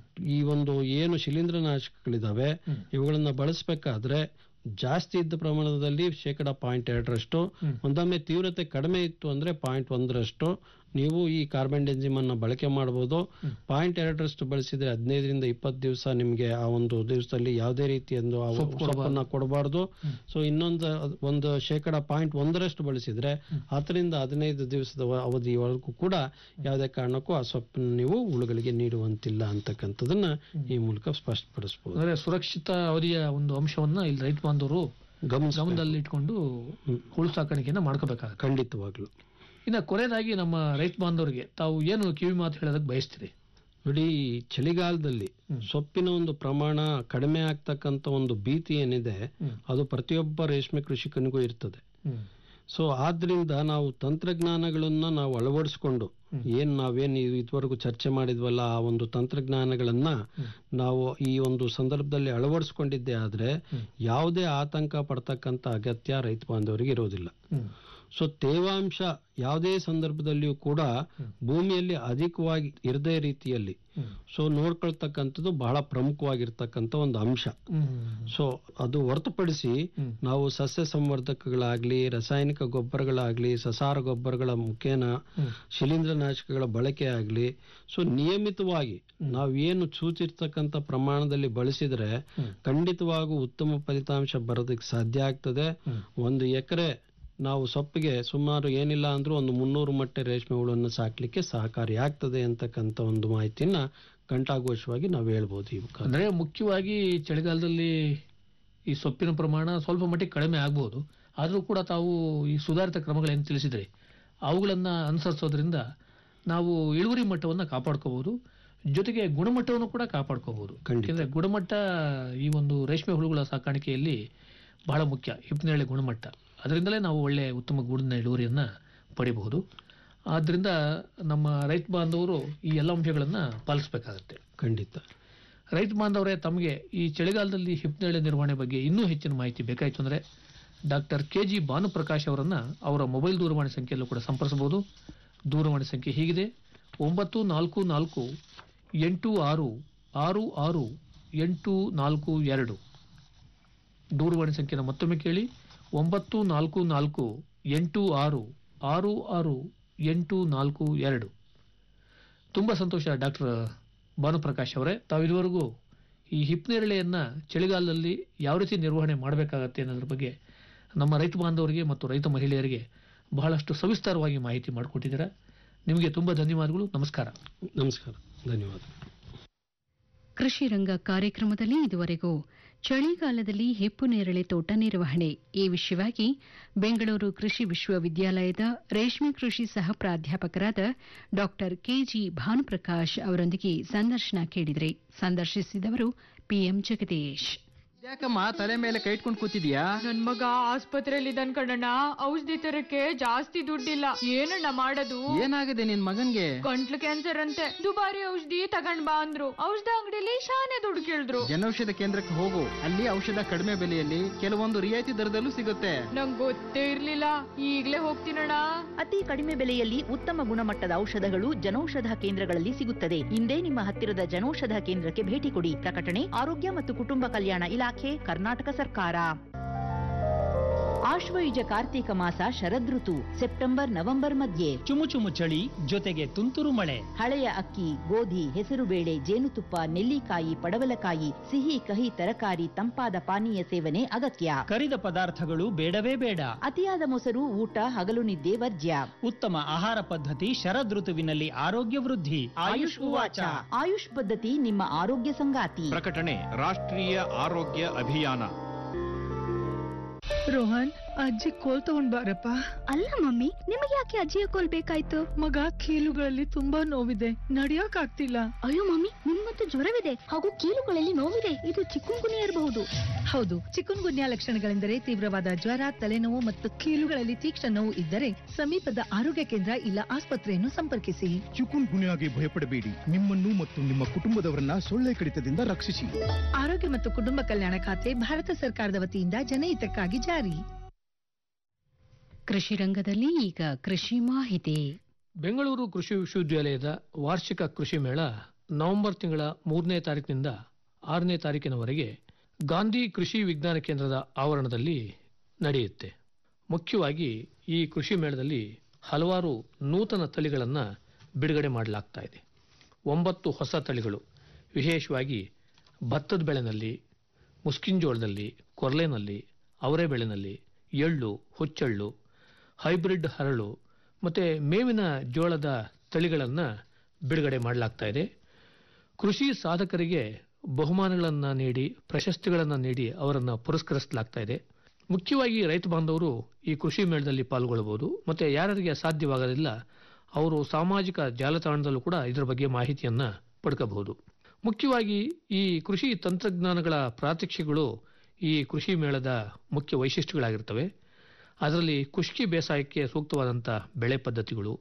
ಈ ಒಂದು ಏನು ಶಿಲೀಂಧ್ರ ನಾಶಕಗಳಿದಾವೆ ಇವುಗಳನ್ನ ಬಳಸಬೇಕಾದ್ರೆ ಜಾಸ್ತಿ ಇದ್ದ ಪ್ರಮಾಣದಲ್ಲಿ ಶೇಕಡ ಪಾಯಿಂಟ್ ಎರಡರಷ್ಟು ಒಂದೊಮ್ಮೆ ತೀವ್ರತೆ ಕಡಿಮೆ ಇತ್ತು ಅಂದ್ರೆ ಪಾಯಿಂಟ್ ಒಂದರಷ್ಟು ನೀವು ಈ ಕಾರ್ಬನ್ ಎಂಜಿಮ್ ಅನ್ನ ಬಳಕೆ ಮಾಡಬಹುದು ಪಾಯಿಂಟ್ ಎರಡರಷ್ಟು ಬಳಸಿದ್ರೆ ಹದಿನೈದರಿಂದ ಇಪ್ಪತ್ತು ದಿವಸ ನಿಮ್ಗೆ ಆ ಒಂದು ದಿವಸದಲ್ಲಿ ಯಾವುದೇ ರೀತಿಯೊಂದು ಆ ಸೊಪ್ಪನ್ನ ಕೊಡಬಾರ್ದು ಸೊ ಇನ್ನೊಂದು ಒಂದು ಶೇಕಡ ಪಾಯಿಂಟ್ ಒಂದರಷ್ಟು ಬಳಸಿದ್ರೆ ಹತ್ತರಿಂದ ಹದಿನೈದು ದಿವಸದ ವ- ಅವಧಿಯವರೆಗೂ ಕೂಡ ಯಾವುದೇ ಕಾರಣಕ್ಕೂ ಆ ಸೊಪ್ಪನ್ನು ನೀವು ಹುಳುಗಳಿಗೆ ನೀಡುವಂತಿಲ್ಲ ಅಂತಕ್ಕಂಥದನ್ನ ಈ ಮೂಲಕ ಸ್ಪಷ್ಟಪಡಿಸಬಹುದು ಅಂದ್ರೆ ಸುರಕ್ಷಿತ ಅವಧಿಯ ಒಂದು ಅಂಶವನ್ನ ಇಲ್ಲಿ ರೈತ ಬಾಂಧವರು ಗಮನಿಸ ಗಮನದಲ್ಲಿ ಇಟ್ಕೊಂಡು ಹುಳು ಸಾಕಾಣಿಕೆಯನ್ನ ಮಾಡ್ಕೋಬೇಕಾಗುತ್ತೆ ಖಂಡಿತವಾಗ್ಲು ಇನ್ನ ಕೊನೆಯದಾಗಿ ನಮ್ಮ ರೈತ ಬಾಂಧವರಿಗೆ ತಾವು ಏನು ಕಿವಿ ಮಾತು ಹೇಳೋದಕ್ಕೆ ಬಯಸ್ತೀರಿ ನೋಡಿ ಈ ಚಳಿಗಾಲದಲ್ಲಿ ಸೊಪ್ಪಿನ ಒಂದು ಪ್ರಮಾಣ ಕಡಿಮೆ ಆಗ್ತಕ್ಕಂಥ ಒಂದು ಭೀತಿ ಏನಿದೆ ಅದು ಪ್ರತಿಯೊಬ್ಬ ರೇಷ್ಮೆ ಕೃಷಿಕನಿಗೂ ಇರ್ತದೆ ಸೊ ಆದ್ರಿಂದ ನಾವು ತಂತ್ರಜ್ಞಾನಗಳನ್ನ ನಾವು ಅಳವಡಿಸ್ಕೊಂಡು ಏನ್ ನಾವೇನ್ ಇ- ಇದುವರೆಗೂ ಚರ್ಚೆ ಮಾಡಿದ್ವಲ್ಲ ಆ ಒಂದು ತಂತ್ರಜ್ಞಾನಗಳನ್ನ ನಾವು ಈ ಒಂದು ಸಂದರ್ಭದಲ್ಲಿ ಅಳವಡಿಸ್ಕೊಂಡಿದ್ದೆ ಆದ್ರೆ ಯಾವುದೇ ಆತಂಕ ಪಡ್ತಕ್ಕಂಥ ಅಗತ್ಯ ರೈತ ಬಾಂಧವರಿಗೆ ಇರೋದಿಲ್ಲ ಸೊ ತೇವಾಂಶ ಯಾವುದೇ ಸಂದರ್ಭದಲ್ಲಿಯೂ ಕೂಡ ಭೂಮಿಯಲ್ಲಿ ಅಧಿಕವಾಗಿ ಇರದೇ ರೀತಿಯಲ್ಲಿ ಸೊ ನೋಡ್ಕೊಳ್ತಕ್ಕಂಥದ್ದು ಬಹಳ ಪ್ರಮುಖವಾಗಿರ್ತಕ್ಕಂಥ ಒಂದು ಅಂಶ ಸೊ ಅದು ಹೊರತುಪಡಿಸಿ ನಾವು ಸಸ್ಯ ಸಂವರ್ಧಕಗಳಾಗ್ಲಿ ರಾಸಾಯನಿಕ ಗೊಬ್ಬರಗಳಾಗ್ಲಿ ಸಸಾರ ಗೊಬ್ಬರಗಳ ಮುಖೇನ ಶಿಲೀಂಧ್ರನಾಶಕಗಳ ಬಳಕೆ ಆಗ್ಲಿ ಸೊ ನಿಯಮಿತವಾಗಿ ನಾವು ಏನು ಸೂಚಿರ್ತಕ್ಕಂಥ ಪ್ರಮಾಣದಲ್ಲಿ ಬಳಸಿದ್ರೆ ಖಂಡಿತವಾಗೂ ಉತ್ತಮ ಫಲಿತಾಂಶ ಬರೋದಕ್ಕೆ ಸಾಧ್ಯ ಆಗ್ತದೆ ಒಂದು ಎಕರೆ ನಾವು ಸೊಪ್ಪಿಗೆ ಸುಮಾರು ಏನಿಲ್ಲ ಅಂದ್ರೂ ಒಂದು ಮುನ್ನೂರು ಮಟ್ಟೆ ರೇಷ್ಮೆ ಹುಳನ್ನು ಸಾಕ್ಲಿಕ್ಕೆ ಸಹಕಾರಿ ಆಗ್ತದೆ ಅಂತಕ್ಕಂಥ ಒಂದು ಮಾಹಿತಿಯನ್ನ ಕಂಠಾಘೋಷವಾಗಿ ನಾವು ಹೇಳ್ಬೋದು ಈ ಮುಖಾಂತರ ಅಂದ್ರೆ ಮುಖ್ಯವಾಗಿ ಚಳಿಗಾಲದಲ್ಲಿ ಈ ಸೊಪ್ಪಿನ ಪ್ರಮಾಣ ಸ್ವಲ್ಪ ಮಟ್ಟಿಗೆ ಕಡಿಮೆ ಆಗ್ಬೋದು ಆದರೂ ಕೂಡ ತಾವು ಈ ಸುಧಾರಿತ ಕ್ರಮಗಳೇನು ತಿಳಿಸಿದ್ರಿ ಅವುಗಳನ್ನ ಅನುಸರಿಸೋದ್ರಿಂದ ನಾವು ಇಳುವರಿ ಮಟ್ಟವನ್ನು ಕಾಪಾಡ್ಕೋಬಹುದು ಜೊತೆಗೆ ಗುಣಮಟ್ಟವನ್ನು ಕೂಡ ಕಾಪಾಡ್ಕೋಬಹುದು ಯಾಕೆಂದ್ರೆ ಗುಣಮಟ್ಟ ಈ ಒಂದು ರೇಷ್ಮೆ ಹುಳುಗಳ ಸಾಕಾಣಿಕೆಯಲ್ಲಿ ಬಹಳ ಮುಖ್ಯ ಹಿಪ್ನೇಳೆ ಗುಣಮಟ್ಟ ಅದರಿಂದಲೇ ನಾವು ಒಳ್ಳೆ ಉತ್ತಮ ಗೂಡಿನ ಇಳುವರಿಯನ್ನ ಪಡಿಬಹುದು ಆದ್ರಿಂದ ನಮ್ಮ ರೈತ ಬಾಂಧವರು ಈ ಎಲ್ಲ ಅಂಶಗಳನ್ನ ಪಾಲಿಸಬೇಕಾಗತ್ತೆ ಖಂಡಿತ ರೈತ ಬಾಂಧವರೇ ತಮಗೆ ಈ ಚಳಿಗಾಲದಲ್ಲಿ ಹಿಪ್ನೇಳೆ ನಿರ್ವಹಣೆ ಬಗ್ಗೆ ಇನ್ನೂ ಹೆಚ್ಚಿನ ಮಾಹಿತಿ ಬೇಕಾಯಿತು ಅಂದರೆ ಡಾಕ್ಟರ್ ಕೆ ಜಿ ಭಾನುಪ್ರಕಾಶ್ ಅವರನ್ನ ಅವರ ಮೊಬೈಲ್ ದೂರವಾಣಿ ಸಂಖ್ಯೆಯಲ್ಲೂ ಕೂಡ ಸಂಪರ್ಸಬಹುದು ದೂರವಾಣಿ ಸಂಖ್ಯೆ ಹೀಗಿದೆ ಒಂಬತ್ತು ನಾಲ್ಕು ನಾಲ್ಕು ಎಂಟು ಆರು ಆರು ಆರು ಎಂಟು ನಾಲ್ಕು ಎರಡು ದೂರವಾಣಿ ಸಂಖ್ಯೆನ ಮತ್ತೊಮ್ಮೆ ಕೇಳಿ ಒಂಬತ್ತು ನಾಲ್ಕು ನಾಲ್ಕು ಎಂಟು ಆರು ಆರು ಆರು ಎಂಟು ನಾಲ್ಕು ಎರಡು ತುಂಬ ಸಂತೋಷ ಡಾಕ್ಟರ್ ಭಾನುಪ್ರಕಾಶ್ ಅವರೇ ತಾವು ಇದುವರೆಗೂ ಈ ಹಿಪ್ನೇರಳೆಯನ್ನ ಚಳಿಗಾಲದಲ್ಲಿ ಯಾವ ರೀತಿ ನಿರ್ವಹಣೆ ಮಾಡಬೇಕಾಗತ್ತೆ ಅನ್ನೋದ್ರ ಬಗ್ಗೆ ನಮ್ಮ ರೈತ ಬಾಂಧವರಿಗೆ ಮತ್ತು ರೈತ ಮಹಿಳೆಯರಿಗೆ ಬಹಳಷ್ಟು ಸವಿಸ್ತಾರವಾಗಿ ಮಾಹಿತಿ ಮಾಡಿಕೊಟ್ಟಿದ್ದೀರಾ ನಿಮಗೆ ತುಂಬ ಧನ್ಯವಾದಗಳು ನಮಸ್ಕಾರ ನಮಸ್ಕಾರ ಧನ್ಯವಾದ ಕೃಷಿ ರಂಗ ಕಾರ್ಯಕ್ರಮದಲ್ಲಿ ಇದುವರೆಗೂ ಚಳಿಗಾಲದಲ್ಲಿ ಹೆಪ್ಪು ನೇರಳೆ ತೋಟ ನಿರ್ವಹಣೆ ಈ ವಿಷಯವಾಗಿ ಬೆಂಗಳೂರು ಕೃಷಿ ವಿಶ್ವವಿದ್ಯಾಲಯದ ರೇಷ್ಮೆ ಕೃಷಿ ಸಹ ಪ್ರಾಧ್ಯಾಪಕರಾದ ಡಾ ಕೆಜಿ ಭಾನುಪ್ರಕಾಶ್ ಅವರೊಂದಿಗೆ ಸಂದರ್ಶನ ಕೇಳಿದರೆ ಸಂದರ್ಶಿಸಿದವರು ಪಿಎಂ ಜಗದೀಶ್ ಯಾಕಮ್ಮ ತಲೆ ಮೇಲೆ ಕೈ ಇಟ್ಕೊಂಡು ಕೂತಿದ್ಯಾ ನನ್ ಮಗ ಆಸ್ಪತ್ರೆಯಲ್ಲಿ ಇದ್ದಾನ್ ಕಣಣ್ಣ ಔಷಧಿ ತರಕ್ಕೆ ಜಾಸ್ತಿ ದುಡ್ಡಿಲ್ಲ ಏನಣ್ಣ ಮಾಡೋದು ಏನಾಗಿದೆ ನಿನ್ ಮಗನ್ಗೆ ಗಂಟ್ಲು ಕ್ಯಾನ್ಸರ್ ಅಂತೆ ದುಬಾರಿ ಔಷಧಿ ತಗೊಂಡ್ ಬಾ ಅಂದ್ರು ಔಷಧ ಅಂಗಡಿಲಿ ಶಾನೆ ದುಡ್ಡು ಕೇಳಿದ್ರು ಜನೌಷಧ ಕೇಂದ್ರಕ್ಕೆ ಹೋಗು ಅಲ್ಲಿ ಔಷಧ ಕಡಿಮೆ ಬೆಲೆಯಲ್ಲಿ ಕೆಲವೊಂದು ರಿಯಾಯಿತಿ ದರದಲ್ಲೂ ಸಿಗುತ್ತೆ ನಂಗ್ ಗೊತ್ತೇ ಇರ್ಲಿಲ್ಲ ಈಗ್ಲೇ ಹೋಗ್ತೀನಣ್ಣ ಅತಿ ಕಡಿಮೆ ಬೆಲೆಯಲ್ಲಿ ಉತ್ತಮ ಗುಣಮಟ್ಟದ ಔಷಧಗಳು ಜನೌಷಧ ಕೇಂದ್ರಗಳಲ್ಲಿ ಸಿಗುತ್ತದೆ ಇಂದೇ ನಿಮ್ಮ ಹತ್ತಿರದ ಜನೌಷಧ ಕೇಂದ್ರಕ್ಕೆ ಭೇಟಿ ಕೊಡಿ ಪ್ರಕಟಣೆ ಆರೋಗ್ಯ ಮತ್ತು ಕುಟುಂಬ ಕಲ್ಯಾಣ ಇಲಾಖೆ ಕರ್ನಾಟಕ ಸರ್ಕಾರ ಆಶ್ವಯುಜ ಕಾರ್ತೀಕ ಮಾಸ ಶರದ್ ಋತು ಸೆಪ್ಟೆಂಬರ್ ನವೆಂಬರ್ ಮಧ್ಯೆ ಚುಮು ಚುಮು ಚಳಿ ಜೊತೆಗೆ ತುಂತುರು ಮಳೆ ಹಳೆಯ ಅಕ್ಕಿ ಗೋಧಿ ಹೆಸರುಬೇಳೆ ಜೇನುತುಪ್ಪ ನೆಲ್ಲಿಕಾಯಿ ಪಡವಲಕಾಯಿ ಸಿಹಿ ಕಹಿ ತರಕಾರಿ ತಂಪಾದ ಪಾನೀಯ ಸೇವನೆ ಅಗತ್ಯ ಕರಿದ ಪದಾರ್ಥಗಳು ಬೇಡವೇ ಬೇಡ ಅತಿಯಾದ ಮೊಸರು ಊಟ ಹಗಲು ನಿದ್ದೆ ವರ್ಜ್ಯ ಉತ್ತಮ ಆಹಾರ ಪದ್ಧತಿ ಶರದ್ ಋತುವಿನಲ್ಲಿ ಆರೋಗ್ಯ ವೃದ್ಧಿ ಆಯುಷ್ ಉವಾಚ ಆಯುಷ್ ಪದ್ಧತಿ ನಿಮ್ಮ ಆರೋಗ್ಯ ಸಂಗಾತಿ ಪ್ರಕಟಣೆ ರಾಷ್ಟ್ರೀಯ ಆರೋಗ್ಯ ಅಭಿಯಾನ ರೋಹನ್ ಅಜ್ಜಿ ಕೋಲ್ ತಗೊಂಡ್ ಬಾರಪ್ಪ ಅಲ್ಲ ಮಮ್ಮಿ ನಿಮಗೆ ಯಾಕೆ ಅಜ್ಜಿಯ ಕೋಲ್ ಬೇಕಾಯ್ತು ಮಗ ಕೀಲುಗಳಲ್ಲಿ ತುಂಬಾ ನೋವಿದೆ ನಡಿಯಕ್ ಆಗ್ತಿಲ್ಲ ಅಯ್ಯೋ ಮಮ್ಮಿ ನಿಮ್ಮಂತೂ ಜ್ವರವಿದೆ ಹಾಗೂ ಕೀಲುಗಳಲ್ಲಿ ನೋವಿದೆ ಇದು ಚಿಕ್ಕುಂಗುನಿ ಇರಬಹುದು ಹೌದು ಚಿಕನ್ ಗುನ್ಯಾ ಲಕ್ಷಣಗಳೆಂದರೆ ತೀವ್ರವಾದ ಜ್ವರ ತಲೆನೋವು ಮತ್ತು ಕೀಲುಗಳಲ್ಲಿ ತೀಕ್ಷ್ಣ ನೋವು ಇದ್ದರೆ ಸಮೀಪದ ಆರೋಗ್ಯ ಕೇಂದ್ರ ಇಲ್ಲ ಆಸ್ಪತ್ರೆಯನ್ನು ಸಂಪರ್ಕಿಸಿ ಚಿಕುನ್ ಗುನ್ಯಾಗೆ ಭಯಪಡಬೇಡಿ ನಿಮ್ಮನ್ನು ಮತ್ತು ನಿಮ್ಮ ಕುಟುಂಬದವರನ್ನ ಸೊಳ್ಳೆ ಕಡಿತದಿಂದ ರಕ್ಷಿಸಿ ಆರೋಗ್ಯ ಮತ್ತು ಕುಟುಂಬ ಕಲ್ಯಾಣ ಖಾತೆ ಭಾರತ ಸರ್ಕಾರದ ವತಿಯಿಂದ ಜನಹಿತಕ್ಕಾಗಿ ಜಾರಿ ಕೃಷಿ ರಂಗದಲ್ಲಿ ಈಗ ಕೃಷಿ ಮಾಹಿತಿ ಬೆಂಗಳೂರು ಕೃಷಿ ವಿಶ್ವವಿದ್ಯಾಲಯದ ವಾರ್ಷಿಕ ಕೃಷಿ ಮೇಳ ನವೆಂಬರ್ ತಿಂಗಳ ಮೂರನೇ ತಾರೀಕಿನಿಂದ ಆರನೇ ತಾರೀಕಿನವರೆಗೆ ಗಾಂಧಿ ಕೃಷಿ ವಿಜ್ಞಾನ ಕೇಂದ್ರದ ಆವರಣದಲ್ಲಿ ನಡೆಯುತ್ತೆ ಮುಖ್ಯವಾಗಿ ಈ ಕೃಷಿ ಮೇಳದಲ್ಲಿ ಹಲವಾರು ನೂತನ ತಳಿಗಳನ್ನು ಬಿಡುಗಡೆ ಮಾಡಲಾಗ್ತಾ ಇದೆ ಒಂಬತ್ತು ಹೊಸ ತಳಿಗಳು ವಿಶೇಷವಾಗಿ ಭತ್ತದ ಬೆಳೆನಲ್ಲಿ ಮುಸ್ಕಿಂಜೋಳದಲ್ಲಿ ಕೊರ್ಲೆನಲ್ಲಿ ಅವರೆ ಬೆಳೆನಲ್ಲಿ ಎಳ್ಳು ಹುಚ್ಚೆಳ್ಳು ಹೈಬ್ರಿಡ್ ಹರಳು ಮತ್ತು ಮೇವಿನ ಜೋಳದ ತಳಿಗಳನ್ನು ಬಿಡುಗಡೆ ಮಾಡಲಾಗ್ತಾ ಇದೆ ಕೃಷಿ ಸಾಧಕರಿಗೆ ಬಹುಮಾನಗಳನ್ನು ನೀಡಿ ಪ್ರಶಸ್ತಿಗಳನ್ನು ನೀಡಿ ಅವರನ್ನು ಪುರಸ್ಕರಿಸಲಾಗ್ತಾ ಇದೆ ಮುಖ್ಯವಾಗಿ ರೈತ ಬಾಂಧವರು ಈ ಕೃಷಿ ಮೇಳದಲ್ಲಿ ಪಾಲ್ಗೊಳ್ಳಬಹುದು ಮತ್ತು ಯಾರಿಗೆ ಸಾಧ್ಯವಾಗಲಿಲ್ಲ ಅವರು ಸಾಮಾಜಿಕ ಜಾಲತಾಣದಲ್ಲೂ ಕೂಡ ಇದರ ಬಗ್ಗೆ ಮಾಹಿತಿಯನ್ನು ಪಡ್ಕೋಬಹುದು ಮುಖ್ಯವಾಗಿ ಈ ಕೃಷಿ ತಂತ್ರಜ್ಞಾನಗಳ ಪ್ರಾತ್ಯಕ್ಷಿಗಳು ಈ ಕೃಷಿ ಮೇಳದ ಮುಖ್ಯ ವೈಶಿಷ್ಟ್ಯಗಳಾಗಿರ್ತವೆ ಅದರಲ್ಲಿ ಖುಷ್ಕಿ ಬೇಸಾಯಕ್ಕೆ ಸೂಕ್ತವಾದಂಥ ಬೆಳೆ ಪದ್ಧತಿಗಳು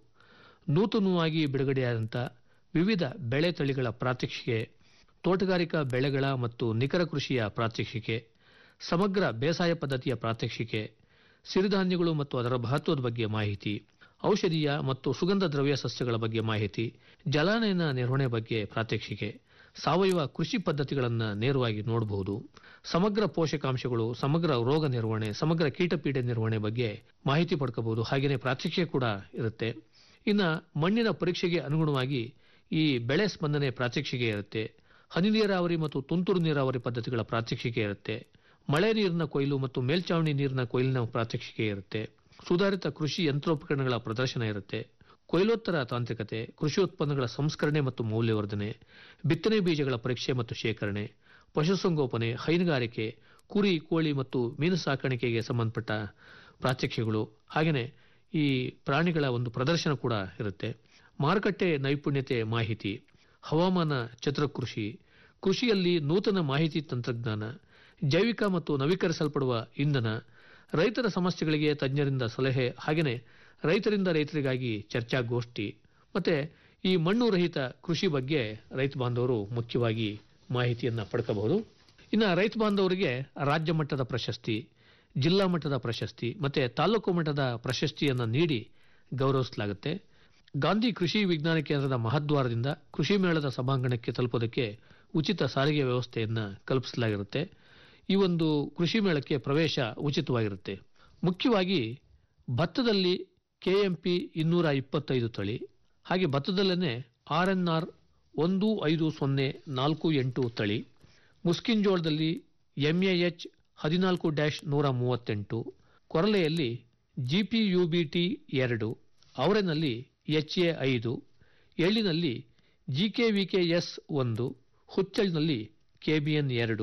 ನೂತನವಾಗಿ ಬಿಡುಗಡೆಯಾದಂಥ ವಿವಿಧ ಬೆಳೆ ತಳಿಗಳ ಪ್ರಾತ್ಯಕ್ಷಿಕೆ ತೋಟಗಾರಿಕಾ ಬೆಳೆಗಳ ಮತ್ತು ನಿಖರ ಕೃಷಿಯ ಪ್ರಾತ್ಯಕ್ಷಿಕೆ ಸಮಗ್ರ ಬೇಸಾಯ ಪದ್ಧತಿಯ ಪ್ರಾತ್ಯಕ್ಷಿಕೆ ಸಿರಿಧಾನ್ಯಗಳು ಮತ್ತು ಅದರ ಮಹತ್ವದ ಬಗ್ಗೆ ಮಾಹಿತಿ ಔಷಧೀಯ ಮತ್ತು ಸುಗಂಧ ದ್ರವ್ಯ ಸಸ್ಯಗಳ ಬಗ್ಗೆ ಮಾಹಿತಿ ಜಲಾನಯನ ನಿರ್ವಹಣೆ ಬಗ್ಗೆ ಪ್ರಾತ್ಯಕ್ಷಿಕೆ ಸಾವಯವ ಕೃಷಿ ಪದ್ಧತಿಗಳನ್ನು ನೇರವಾಗಿ ನೋಡಬಹುದು ಸಮಗ್ರ ಪೋಷಕಾಂಶಗಳು ಸಮಗ್ರ ರೋಗ ನಿರ್ವಹಣೆ ಸಮಗ್ರ ಕೀಟಪೀಡೆ ನಿರ್ವಹಣೆ ಬಗ್ಗೆ ಮಾಹಿತಿ ಪಡ್ಕೋಬಹುದು ಹಾಗೆಯೇ ಪ್ರಾತ್ಯಕ್ಷಿಕೆ ಕೂಡ ಇರುತ್ತೆ ಇನ್ನು ಮಣ್ಣಿನ ಪರೀಕ್ಷೆಗೆ ಅನುಗುಣವಾಗಿ ಈ ಬೆಳೆ ಸ್ಪಂದನೆ ಪ್ರಾತ್ಯಕ್ಷಿಕೆ ಇರುತ್ತೆ ಹನಿ ನೀರಾವರಿ ಮತ್ತು ತುಂತುರು ನೀರಾವರಿ ಪದ್ಧತಿಗಳ ಪ್ರಾತ್ಯಕ್ಷಿಕೆ ಇರುತ್ತೆ ಮಳೆ ನೀರಿನ ಕೊಯ್ಲು ಮತ್ತು ಮೇಲ್ಚಾವಣಿ ನೀರಿನ ಕೊಯ್ಲಿನ ಪ್ರಾತ್ಯಕ್ಷಿಕೆ ಇರುತ್ತೆ ಸುಧಾರಿತ ಕೃಷಿ ಯಂತ್ರೋಪಕರಣಗಳ ಪ್ರದರ್ಶನ ಇರುತ್ತೆ ಕೊಯ್ಲೋತ್ತರ ತಾಂತ್ರಿಕತೆ ಕೃಷಿ ಉತ್ಪನ್ನಗಳ ಸಂಸ್ಕರಣೆ ಮತ್ತು ಮೌಲ್ಯವರ್ಧನೆ ಬಿತ್ತನೆ ಬೀಜಗಳ ಪರೀಕ್ಷೆ ಮತ್ತು ಶೇಖರಣೆ ಪಶುಸಂಗೋಪನೆ ಹೈನುಗಾರಿಕೆ ಕುರಿ ಕೋಳಿ ಮತ್ತು ಮೀನು ಸಾಕಾಣಿಕೆಗೆ ಸಂಬಂಧಪಟ್ಟ ಪ್ರಾತ್ಯಕ್ಷಿಗಳು ಹಾಗೆಯೇ ಈ ಪ್ರಾಣಿಗಳ ಒಂದು ಪ್ರದರ್ಶನ ಕೂಡ ಇರುತ್ತೆ ಮಾರುಕಟ್ಟೆ ನೈಪುಣ್ಯತೆ ಮಾಹಿತಿ ಹವಾಮಾನ ಚತುರಕೃಷಿ ಕೃಷಿಯಲ್ಲಿ ನೂತನ ಮಾಹಿತಿ ತಂತ್ರಜ್ಞಾನ ಜೈವಿಕ ಮತ್ತು ನವೀಕರಿಸಲ್ಪಡುವ ಇಂಧನ ರೈತರ ಸಮಸ್ಯೆಗಳಿಗೆ ತಜ್ಞರಿಂದ ಸಲಹೆ ಹಾಗೆಯೇ ರೈತರಿಂದ ರೈತರಿಗಾಗಿ ಚರ್ಚಾಗೋಷ್ಠಿ ಮತ್ತೆ ಈ ಮಣ್ಣು ರಹಿತ ಕೃಷಿ ಬಗ್ಗೆ ರೈತ ಬಾಂಧವರು ಮುಖ್ಯವಾಗಿ ಮಾಹಿತಿಯನ್ನು ಪಡ್ಕೋಬಹುದು ಇನ್ನು ರೈತ ಬಾಂಧವರಿಗೆ ರಾಜ್ಯ ಮಟ್ಟದ ಪ್ರಶಸ್ತಿ ಜಿಲ್ಲಾ ಮಟ್ಟದ ಪ್ರಶಸ್ತಿ ಮತ್ತೆ ತಾಲೂಕು ಮಟ್ಟದ ಪ್ರಶಸ್ತಿಯನ್ನು ನೀಡಿ ಗೌರವಿಸಲಾಗುತ್ತೆ ಗಾಂಧಿ ಕೃಷಿ ವಿಜ್ಞಾನ ಕೇಂದ್ರದ ಮಹದ್ವಾರದಿಂದ ಕೃಷಿ ಮೇಳದ ಸಭಾಂಗಣಕ್ಕೆ ತಲುಪೋದಕ್ಕೆ ಉಚಿತ ಸಾರಿಗೆ ವ್ಯವಸ್ಥೆಯನ್ನು ಕಲ್ಪಿಸಲಾಗಿರುತ್ತೆ ಈ ಒಂದು ಕೃಷಿ ಮೇಳಕ್ಕೆ ಪ್ರವೇಶ ಉಚಿತವಾಗಿರುತ್ತೆ ಮುಖ್ಯವಾಗಿ ಭತ್ತದಲ್ಲಿ ಕೆಎಂಪಿ ಇನ್ನೂರ ಇಪ್ಪತ್ತೈದು ತಳಿ ಹಾಗೆ ಭತ್ತದಲ್ಲೇ ಆರ್ ಎನ್ ಆರ್ ಒಂದು ಐದು ಸೊನ್ನೆ ನಾಲ್ಕು ಎಂಟು ತಳಿ ಮುಸ್ಕಿಂಜೋಳದಲ್ಲಿ ಎಂಎಎಚ್ ಹದಿನಾಲ್ಕು ಡ್ಯಾಶ್ ನೂರ ಮೂವತ್ತೆಂಟು ಕೊರಲೆಯಲ್ಲಿ ಜಿಪಿಯುಬಿಟಿ ಎರಡು ಅವರೆನಲ್ಲಿ ಎಚ್ ಎ ಐದು ಎಳ್ಳಿನಲ್ಲಿ ಜಿಕೆವಿಕೆಎಸ್ ಒಂದು ಹುಚ್ಚಳಿನಲ್ಲಿ ಕೆಬಿಎನ್ ಎರಡು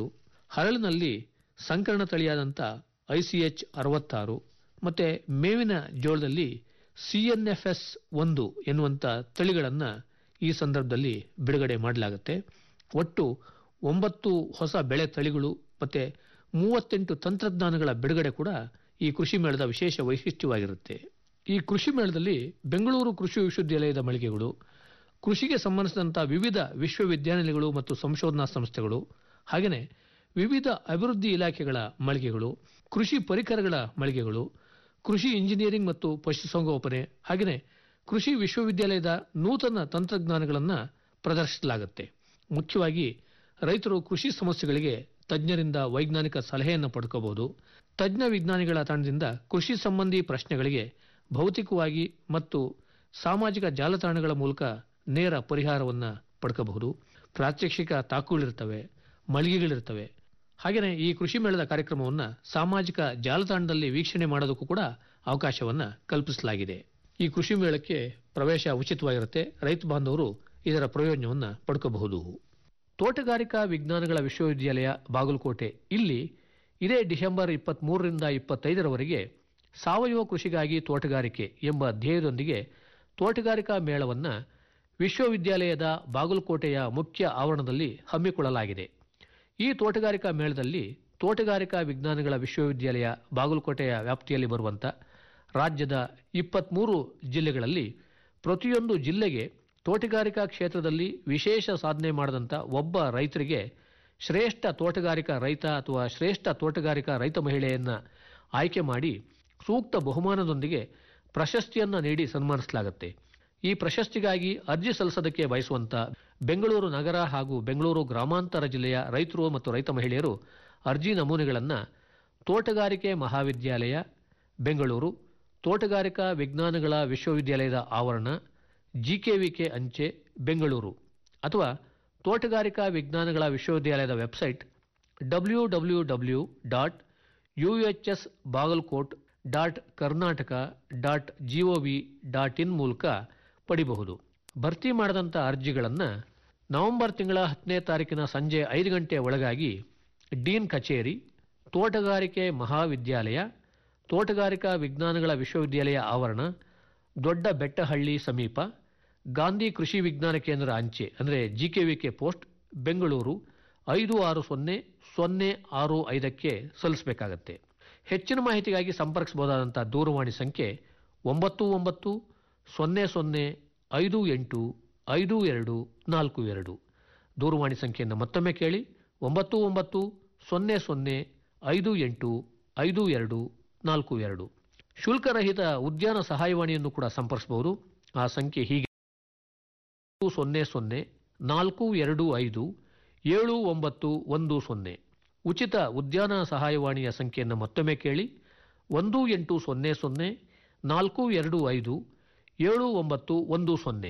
ಹರಳಿನಲ್ಲಿ ಸಂಕರಣ ತಳಿಯಾದಂಥ ಐ ಸಿ ಎಚ್ ಅರವತ್ತಾರು ಮತ್ತು ಮೇವಿನ ಜೋಳದಲ್ಲಿ ಸಿ ಎನ್ ಎಫ್ ಎಸ್ ಒಂದು ಎನ್ನುವಂಥ ತಳಿಗಳನ್ನು ಈ ಸಂದರ್ಭದಲ್ಲಿ ಬಿಡುಗಡೆ ಮಾಡಲಾಗುತ್ತೆ ಒಟ್ಟು ಒಂಬತ್ತು ಹೊಸ ಬೆಳೆ ತಳಿಗಳು ಮತ್ತು ಮೂವತ್ತೆಂಟು ತಂತ್ರಜ್ಞಾನಗಳ ಬಿಡುಗಡೆ ಕೂಡ ಈ ಕೃಷಿ ಮೇಳದ ವಿಶೇಷ ವೈಶಿಷ್ಟ್ಯವಾಗಿರುತ್ತೆ ಈ ಕೃಷಿ ಮೇಳದಲ್ಲಿ ಬೆಂಗಳೂರು ಕೃಷಿ ವಿಶ್ವವಿದ್ಯಾಲಯದ ಮಳಿಗೆಗಳು ಕೃಷಿಗೆ ಸಂಬಂಧಿಸಿದಂಥ ವಿವಿಧ ವಿಶ್ವವಿದ್ಯಾನಿಲಯಗಳು ಮತ್ತು ಸಂಶೋಧನಾ ಸಂಸ್ಥೆಗಳು ಹಾಗೆಯೇ ವಿವಿಧ ಅಭಿವೃದ್ಧಿ ಇಲಾಖೆಗಳ ಮಳಿಗೆಗಳು ಕೃಷಿ ಪರಿಕರಗಳ ಮಳಿಗೆಗಳು ಕೃಷಿ ಇಂಜಿನಿಯರಿಂಗ್ ಮತ್ತು ಪಶುಸಂಗೋಪನೆ ಹಾಗೆಯೇ ಕೃಷಿ ವಿಶ್ವವಿದ್ಯಾಲಯದ ನೂತನ ತಂತ್ರಜ್ಞಾನಗಳನ್ನು ಪ್ರದರ್ಶಿಸಲಾಗುತ್ತೆ ಮುಖ್ಯವಾಗಿ ರೈತರು ಕೃಷಿ ಸಮಸ್ಯೆಗಳಿಗೆ ತಜ್ಞರಿಂದ ವೈಜ್ಞಾನಿಕ ಸಲಹೆಯನ್ನು ಪಡ್ಕೋಬಹುದು ತಜ್ಞ ವಿಜ್ಞಾನಿಗಳ ತಂಡದಿಂದ ಕೃಷಿ ಸಂಬಂಧಿ ಪ್ರಶ್ನೆಗಳಿಗೆ ಭೌತಿಕವಾಗಿ ಮತ್ತು ಸಾಮಾಜಿಕ ಜಾಲತಾಣಗಳ ಮೂಲಕ ನೇರ ಪರಿಹಾರವನ್ನು ಪಡ್ಕೋಬಹುದು ಪ್ರಾತ್ಯಕ್ಷಿಕ ತಾಕುಗಳಿರ್ತವೆ ಮಳಿಗೆಗಳಿರ್ತವೆ ಹಾಗೆಯೇ ಈ ಕೃಷಿ ಮೇಳದ ಕಾರ್ಯಕ್ರಮವನ್ನು ಸಾಮಾಜಿಕ ಜಾಲತಾಣದಲ್ಲಿ ವೀಕ್ಷಣೆ ಮಾಡೋದಕ್ಕೂ ಕೂಡ ಅವಕಾಶವನ್ನು ಕಲ್ಪಿಸಲಾಗಿದೆ ಈ ಕೃಷಿ ಮೇಳಕ್ಕೆ ಪ್ರವೇಶ ಉಚಿತವಾಗಿರುತ್ತೆ ರೈತ ಬಾಂಧವರು ಇದರ ಪ್ರಯೋಜನವನ್ನು ಪಡ್ಕೋಬಹುದು ತೋಟಗಾರಿಕಾ ವಿಜ್ಞಾನಗಳ ವಿಶ್ವವಿದ್ಯಾಲಯ ಬಾಗಲಕೋಟೆ ಇಲ್ಲಿ ಇದೇ ಡಿಸೆಂಬರ್ ಇಪ್ಪತ್ತ್ಮೂರರಿಂದ ಇಪ್ಪತ್ತೈದರವರೆಗೆ ಸಾವಯವ ಕೃಷಿಗಾಗಿ ತೋಟಗಾರಿಕೆ ಎಂಬ ಧ್ಯೇಯದೊಂದಿಗೆ ತೋಟಗಾರಿಕಾ ಮೇಳವನ್ನು ವಿಶ್ವವಿದ್ಯಾಲಯದ ಬಾಗಲಕೋಟೆಯ ಮುಖ್ಯ ಆವರಣದಲ್ಲಿ ಹಮ್ಮಿಕೊಳ್ಳಲಾಗಿದೆ ಈ ತೋಟಗಾರಿಕಾ ಮೇಳದಲ್ಲಿ ತೋಟಗಾರಿಕಾ ವಿಜ್ಞಾನಗಳ ವಿಶ್ವವಿದ್ಯಾಲಯ ಬಾಗಲಕೋಟೆಯ ವ್ಯಾಪ್ತಿಯಲ್ಲಿ ಬರುವಂಥ ರಾಜ್ಯದ ಇಪ್ಪತ್ತ್ಮೂರು ಜಿಲ್ಲೆಗಳಲ್ಲಿ ಪ್ರತಿಯೊಂದು ಜಿಲ್ಲೆಗೆ ತೋಟಗಾರಿಕಾ ಕ್ಷೇತ್ರದಲ್ಲಿ ವಿಶೇಷ ಸಾಧನೆ ಮಾಡಿದಂಥ ಒಬ್ಬ ರೈತರಿಗೆ ಶ್ರೇಷ್ಠ ತೋಟಗಾರಿಕಾ ರೈತ ಅಥವಾ ಶ್ರೇಷ್ಠ ತೋಟಗಾರಿಕಾ ರೈತ ಮಹಿಳೆಯನ್ನು ಆಯ್ಕೆ ಮಾಡಿ ಸೂಕ್ತ ಬಹುಮಾನದೊಂದಿಗೆ ಪ್ರಶಸ್ತಿಯನ್ನು ನೀಡಿ ಸನ್ಮಾನಿಸಲಾಗುತ್ತೆ ಈ ಪ್ರಶಸ್ತಿಗಾಗಿ ಅರ್ಜಿ ಸಲ್ಲಿಸೋದಕ್ಕೆ ಬಯಸುವಂತ ಬೆಂಗಳೂರು ನಗರ ಹಾಗೂ ಬೆಂಗಳೂರು ಗ್ರಾಮಾಂತರ ಜಿಲ್ಲೆಯ ರೈತರು ಮತ್ತು ರೈತ ಮಹಿಳೆಯರು ಅರ್ಜಿ ನಮೂನೆಗಳನ್ನು ತೋಟಗಾರಿಕೆ ಮಹಾವಿದ್ಯಾಲಯ ಬೆಂಗಳೂರು ತೋಟಗಾರಿಕಾ ವಿಜ್ಞಾನಗಳ ವಿಶ್ವವಿದ್ಯಾಲಯದ ಆವರಣ ಜಿಕೆವಿಕೆ ಅಂಚೆ ಬೆಂಗಳೂರು ಅಥವಾ ತೋಟಗಾರಿಕಾ ವಿಜ್ಞಾನಗಳ ವಿಶ್ವವಿದ್ಯಾಲಯದ website W W W dot U H S Bagalkot dot Karnataka dot G O V dot in ಮೂಲಕ ಪಡಿಬಹುದು ಭರ್ತಿ ಮಾಡಿದಂಥ ಅರ್ಜಿಗಳನ್ನು ನವೆಂಬರ್ ತಿಂಗಳ ಹತ್ತನೇ ತಾರೀಕಿನ ಸಂಜೆ ಐದು ಗಂಟೆ ಒಳಗಾಗಿ ಡೀನ್ ಕಚೇರಿ ತೋಟಗಾರಿಕೆ ಮಹಾವಿದ್ಯಾಲಯ ತೋಟಗಾರಿಕಾ ವಿಜ್ಞಾನಗಳ ವಿಶ್ವವಿದ್ಯಾಲಯ ಆವರಣ ದೊಡ್ಡ ಬೆಟ್ಟಹಳ್ಳಿ ಸಮೀಪ ಗಾಂಧಿ ಕೃಷಿ ವಿಜ್ಞಾನ ಕೇಂದ್ರ ಅಂಚೆ ಅಂದರೆ G K V K post Bengaluru ಐದು ಆರು ಸೊನ್ನೆ ಸೊನ್ನೆ ಆರು ಐದಕ್ಕೆ ಸಲ್ಲಿಸಬೇಕಾಗತ್ತೆ ಹೆಚ್ಚಿನ ಮಾಹಿತಿಗಾಗಿ ಸಂಪರ್ಕಿಸಬಹುದಾದಂಥ ದೂರವಾಣಿ ಸಂಖ್ಯೆ ಒಂಬತ್ತು ಒಂಬತ್ತು ಸೊನ್ನೆ ಸೊನ್ನೆ ಐದು ಎಂಟು ಐದು ಎರಡು ನಾಲ್ಕು ಎರಡು ದೂರವಾಣಿ ಸಂಖ್ಯೆಯನ್ನು ಮತ್ತೊಮ್ಮೆ ಕೇಳಿ ಒಂಬತ್ತು ಒಂಬತ್ತು ಸೊನ್ನೆ ಸೊನ್ನೆ ಐದು ಎಂಟು ಐದು ಎರಡು ನಾಲ್ಕು ಎರಡು ಶುಲ್ಕರಹಿತ ಉದ್ಯಾನ ಸಹಾಯವಾಣಿಯನ್ನು ಕೂಡ ಸಂಪರ್ಕಿಸಬಹುದು ಆ ಸಂಖ್ಯೆ ಹೀಗೆ ಸೊನ್ನೆ ಸೊನ್ನೆ ನಾಲ್ಕು ಎರಡು ಐದು ಏಳು ಒಂಬತ್ತು ಒಂದು ಸೊನ್ನೆ ಉಚಿತ ಉದ್ಯಾನ ಸಹಾಯವಾಣಿಯ ಸಂಖ್ಯೆಯನ್ನು ಮತ್ತೊಮ್ಮೆ ಕೇಳಿ ಒಂದು ಎಂಟು ಸೊನ್ನೆ ಸೊನ್ನೆ ನಾಲ್ಕು ಎರಡು ಐದು ಏಳು ಒಂಬತ್ತು ಒಂದು ಸೊನ್ನೆ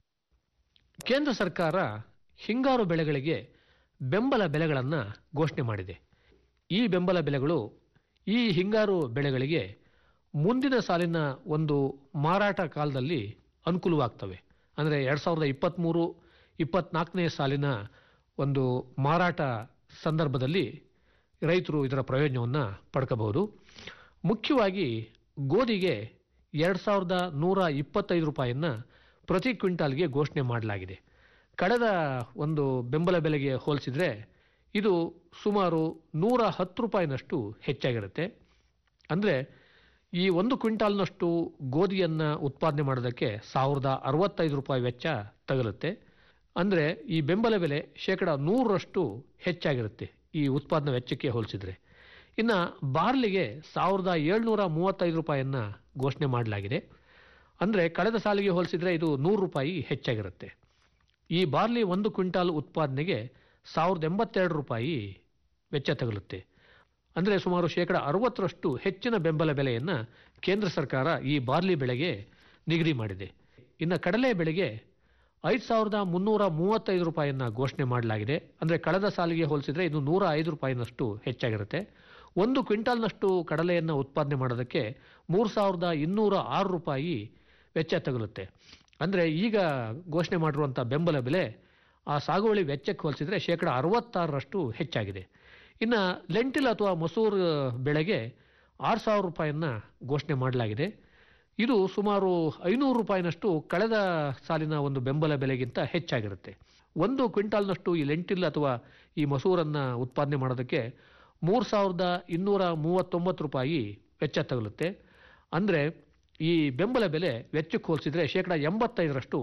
ಕೇಂದ್ರ ಸರ್ಕಾರ ಹಿಂಗಾರು ಬೆಳೆಗಳಿಗೆ ಬೆಂಬಲ ಬೆಲೆಗಳನ್ನು ಘೋಷಣೆ ಮಾಡಿದೆ ಈ ಬೆಂಬಲ ಬೆಲೆಗಳು ಈ ಹಿಂಗಾರು ಬೆಳೆಗಳಿಗೆ ಮುಂದಿನ ಸಾಲಿನ ಒಂದು ಮಾರಾಟ ಕಾಲದಲ್ಲಿ ಅನುಕೂಲವಾಗ್ತವೆ ಅಂದರೆ ಎರಡು ಸಾವಿರದ ಇಪ್ಪತ್ತ್ಮೂರು ಇಪ್ಪತ್ನಾಲ್ಕನೇ ಸಾಲಿನ ಒಂದು ಮಾರಾಟ ಸಂದರ್ಭದಲ್ಲಿ ರೈತರು ಇದರ ಪ್ರಯೋಜನವನ್ನು ಪಡ್ಕೋಬಹುದು ಮುಖ್ಯವಾಗಿ ಗೋಧಿಗೆ ಎರಡು ಸಾವಿರದ ನೂರ ಇಪ್ಪತ್ತೈದು ರೂಪಾಯಿಯನ್ನು ಪ್ರತಿ ಕ್ವಿಂಟಾಲ್ಗೆ ಘೋಷಣೆ ಮಾಡಲಾಗಿದೆ ಕಳೆದ ಒಂದು ಬೆಂಬಲ ಬೆಲೆಗೆ ಹೋಲಿಸಿದರೆ ಇದು ಸುಮಾರು ನೂರ ಹತ್ತು ರೂಪಾಯಿನಷ್ಟು ಹೆಚ್ಚಾಗಿರುತ್ತೆ ಅಂದರೆ ಈ ಒಂದು ಕ್ವಿಂಟಾಲ್ನಷ್ಟು ಗೋಧಿಯನ್ನು ಉತ್ಪಾದನೆ ಮಾಡೋದಕ್ಕೆ ಸಾವಿರದ ಅರವತ್ತೈದು ರೂಪಾಯಿ ವೆಚ್ಚ ತಗಲುತ್ತೆ ಅಂದರೆ ಈ ಬೆಂಬಲ ಬೆಲೆ ಶೇಕಡ ನೂರರಷ್ಟು ಹೆಚ್ಚಾಗಿರುತ್ತೆ ಈ ಉತ್ಪಾದನಾ ವೆಚ್ಚಕ್ಕೆ ಹೋಲಿಸಿದರೆ ಇನ್ನು ಬಾರ್ಲಿಗೆ ಸಾವಿರದ ಏಳ್ನೂರ ಮೂವತ್ತೈದು ರೂಪಾಯಿಯನ್ನು ಘೋಷಣೆ ಮಾಡಲಾಗಿದೆ ಅಂದರೆ ಕಳೆದ ಸಾಲಿಗೆ ಹೋಲಿಸಿದರೆ ಇದು ನೂರು ರೂಪಾಯಿ ಹೆಚ್ಚಾಗಿರುತ್ತೆ ಈ ಬಾರ್ಲಿ ಒಂದು ಕ್ವಿಂಟಾಲ್ ಉತ್ಪಾದನೆಗೆ ಸಾವಿರದ ಎಂಬತ್ತೆರಡು ರೂಪಾಯಿ ವೆಚ್ಚ ತಗಲುತ್ತೆ ಅಂದರೆ ಸುಮಾರು ಶೇಕಡ ಅರವತ್ತರಷ್ಟು ಹೆಚ್ಚಿನ ಬೆಂಬಲ ಬೆಲೆಯನ್ನು ಕೇಂದ್ರ ಸರ್ಕಾರ ಈ ಬಾರ್ಲಿ ಬೆಳೆಗೆ ನಿಗದಿ ಮಾಡಿದೆ ಇನ್ನು ಕಡಲೆ ಬೆಳೆಗೆ ಐದು ಸಾವಿರದ ಮುನ್ನೂರ ಮೂವತ್ತೈದು ರೂಪಾಯಿಯನ್ನು ಘೋಷಣೆ ಮಾಡಲಾಗಿದೆ ಅಂದರೆ ಕಳೆದ ಸಾಲಿಗೆ ಹೋಲಿಸಿದರೆ ಇದು ನೂರ ಐದು ರೂಪಾಯಿನಷ್ಟು ಹೆಚ್ಚಾಗಿರುತ್ತೆ ಒಂದು ಕ್ವಿಂಟಾಲ್ನಷ್ಟು ಕಡಲೆಯನ್ನು ಉತ್ಪಾದನೆ ಮಾಡೋದಕ್ಕೆ ಮೂರು ಸಾವಿರದ ಇನ್ನೂರ ಆರು ರೂಪಾಯಿ ವೆಚ್ಚ ತಗಲುತ್ತೆ ಅಂದರೆ ಈಗ ಘೋಷಣೆ ಮಾಡಿರುವಂಥ ಬೆಂಬಲ ಬೆಲೆ ಆ ಸಾಗುವಳಿ ವೆಚ್ಚಕ್ಕೆ ಹೋಲಿಸಿದರೆ ಶೇಕಡ ಅರವತ್ತಾರರಷ್ಟು ಹೆಚ್ಚಾಗಿದೆ ಇನ್ನು ಲೆಂಟಿಲ್ ಅಥವಾ ಮಸೂರ್ ಬೆಳೆಗೆ ಆರು ಸಾವಿರ ರೂಪಾಯಿಯನ್ನ ಘೋಷಣೆ ಮಾಡಲಾಗಿದೆ ಇದು ಸುಮಾರು ಐನೂರು ರೂಪಾಯಿನಷ್ಟು ಕಳೆದ ಸಾಲಿನ ಒಂದು ಬೆಂಬಲ ಬೆಲೆಗಿಂತ ಹೆಚ್ಚಾಗಿರುತ್ತೆ ಒಂದು ಕ್ವಿಂಟಾಲ್ನಷ್ಟು ಈ ಲೆಂಟಿಲ್ ಅಥವಾ ಈ ಮಸೂರನ್ನು ಉತ್ಪಾದನೆ ಮಾಡೋದಕ್ಕೆ ಮೂರು ಸಾವಿರದ ಇನ್ನೂರ ಮೂವತ್ತೊಂಬತ್ತು ರೂಪಾಯಿ ವೆಚ್ಚ ತಗಲುತ್ತೆ ಅಂದರೆ ಈ ಬೆಂಬಲ ಬೆಲೆ ವೆಚ್ಚಕ್ಕೆ ಹೋಲಿಸಿದರೆ ಶೇಕಡ ಎಂಬತ್ತೈದರಷ್ಟು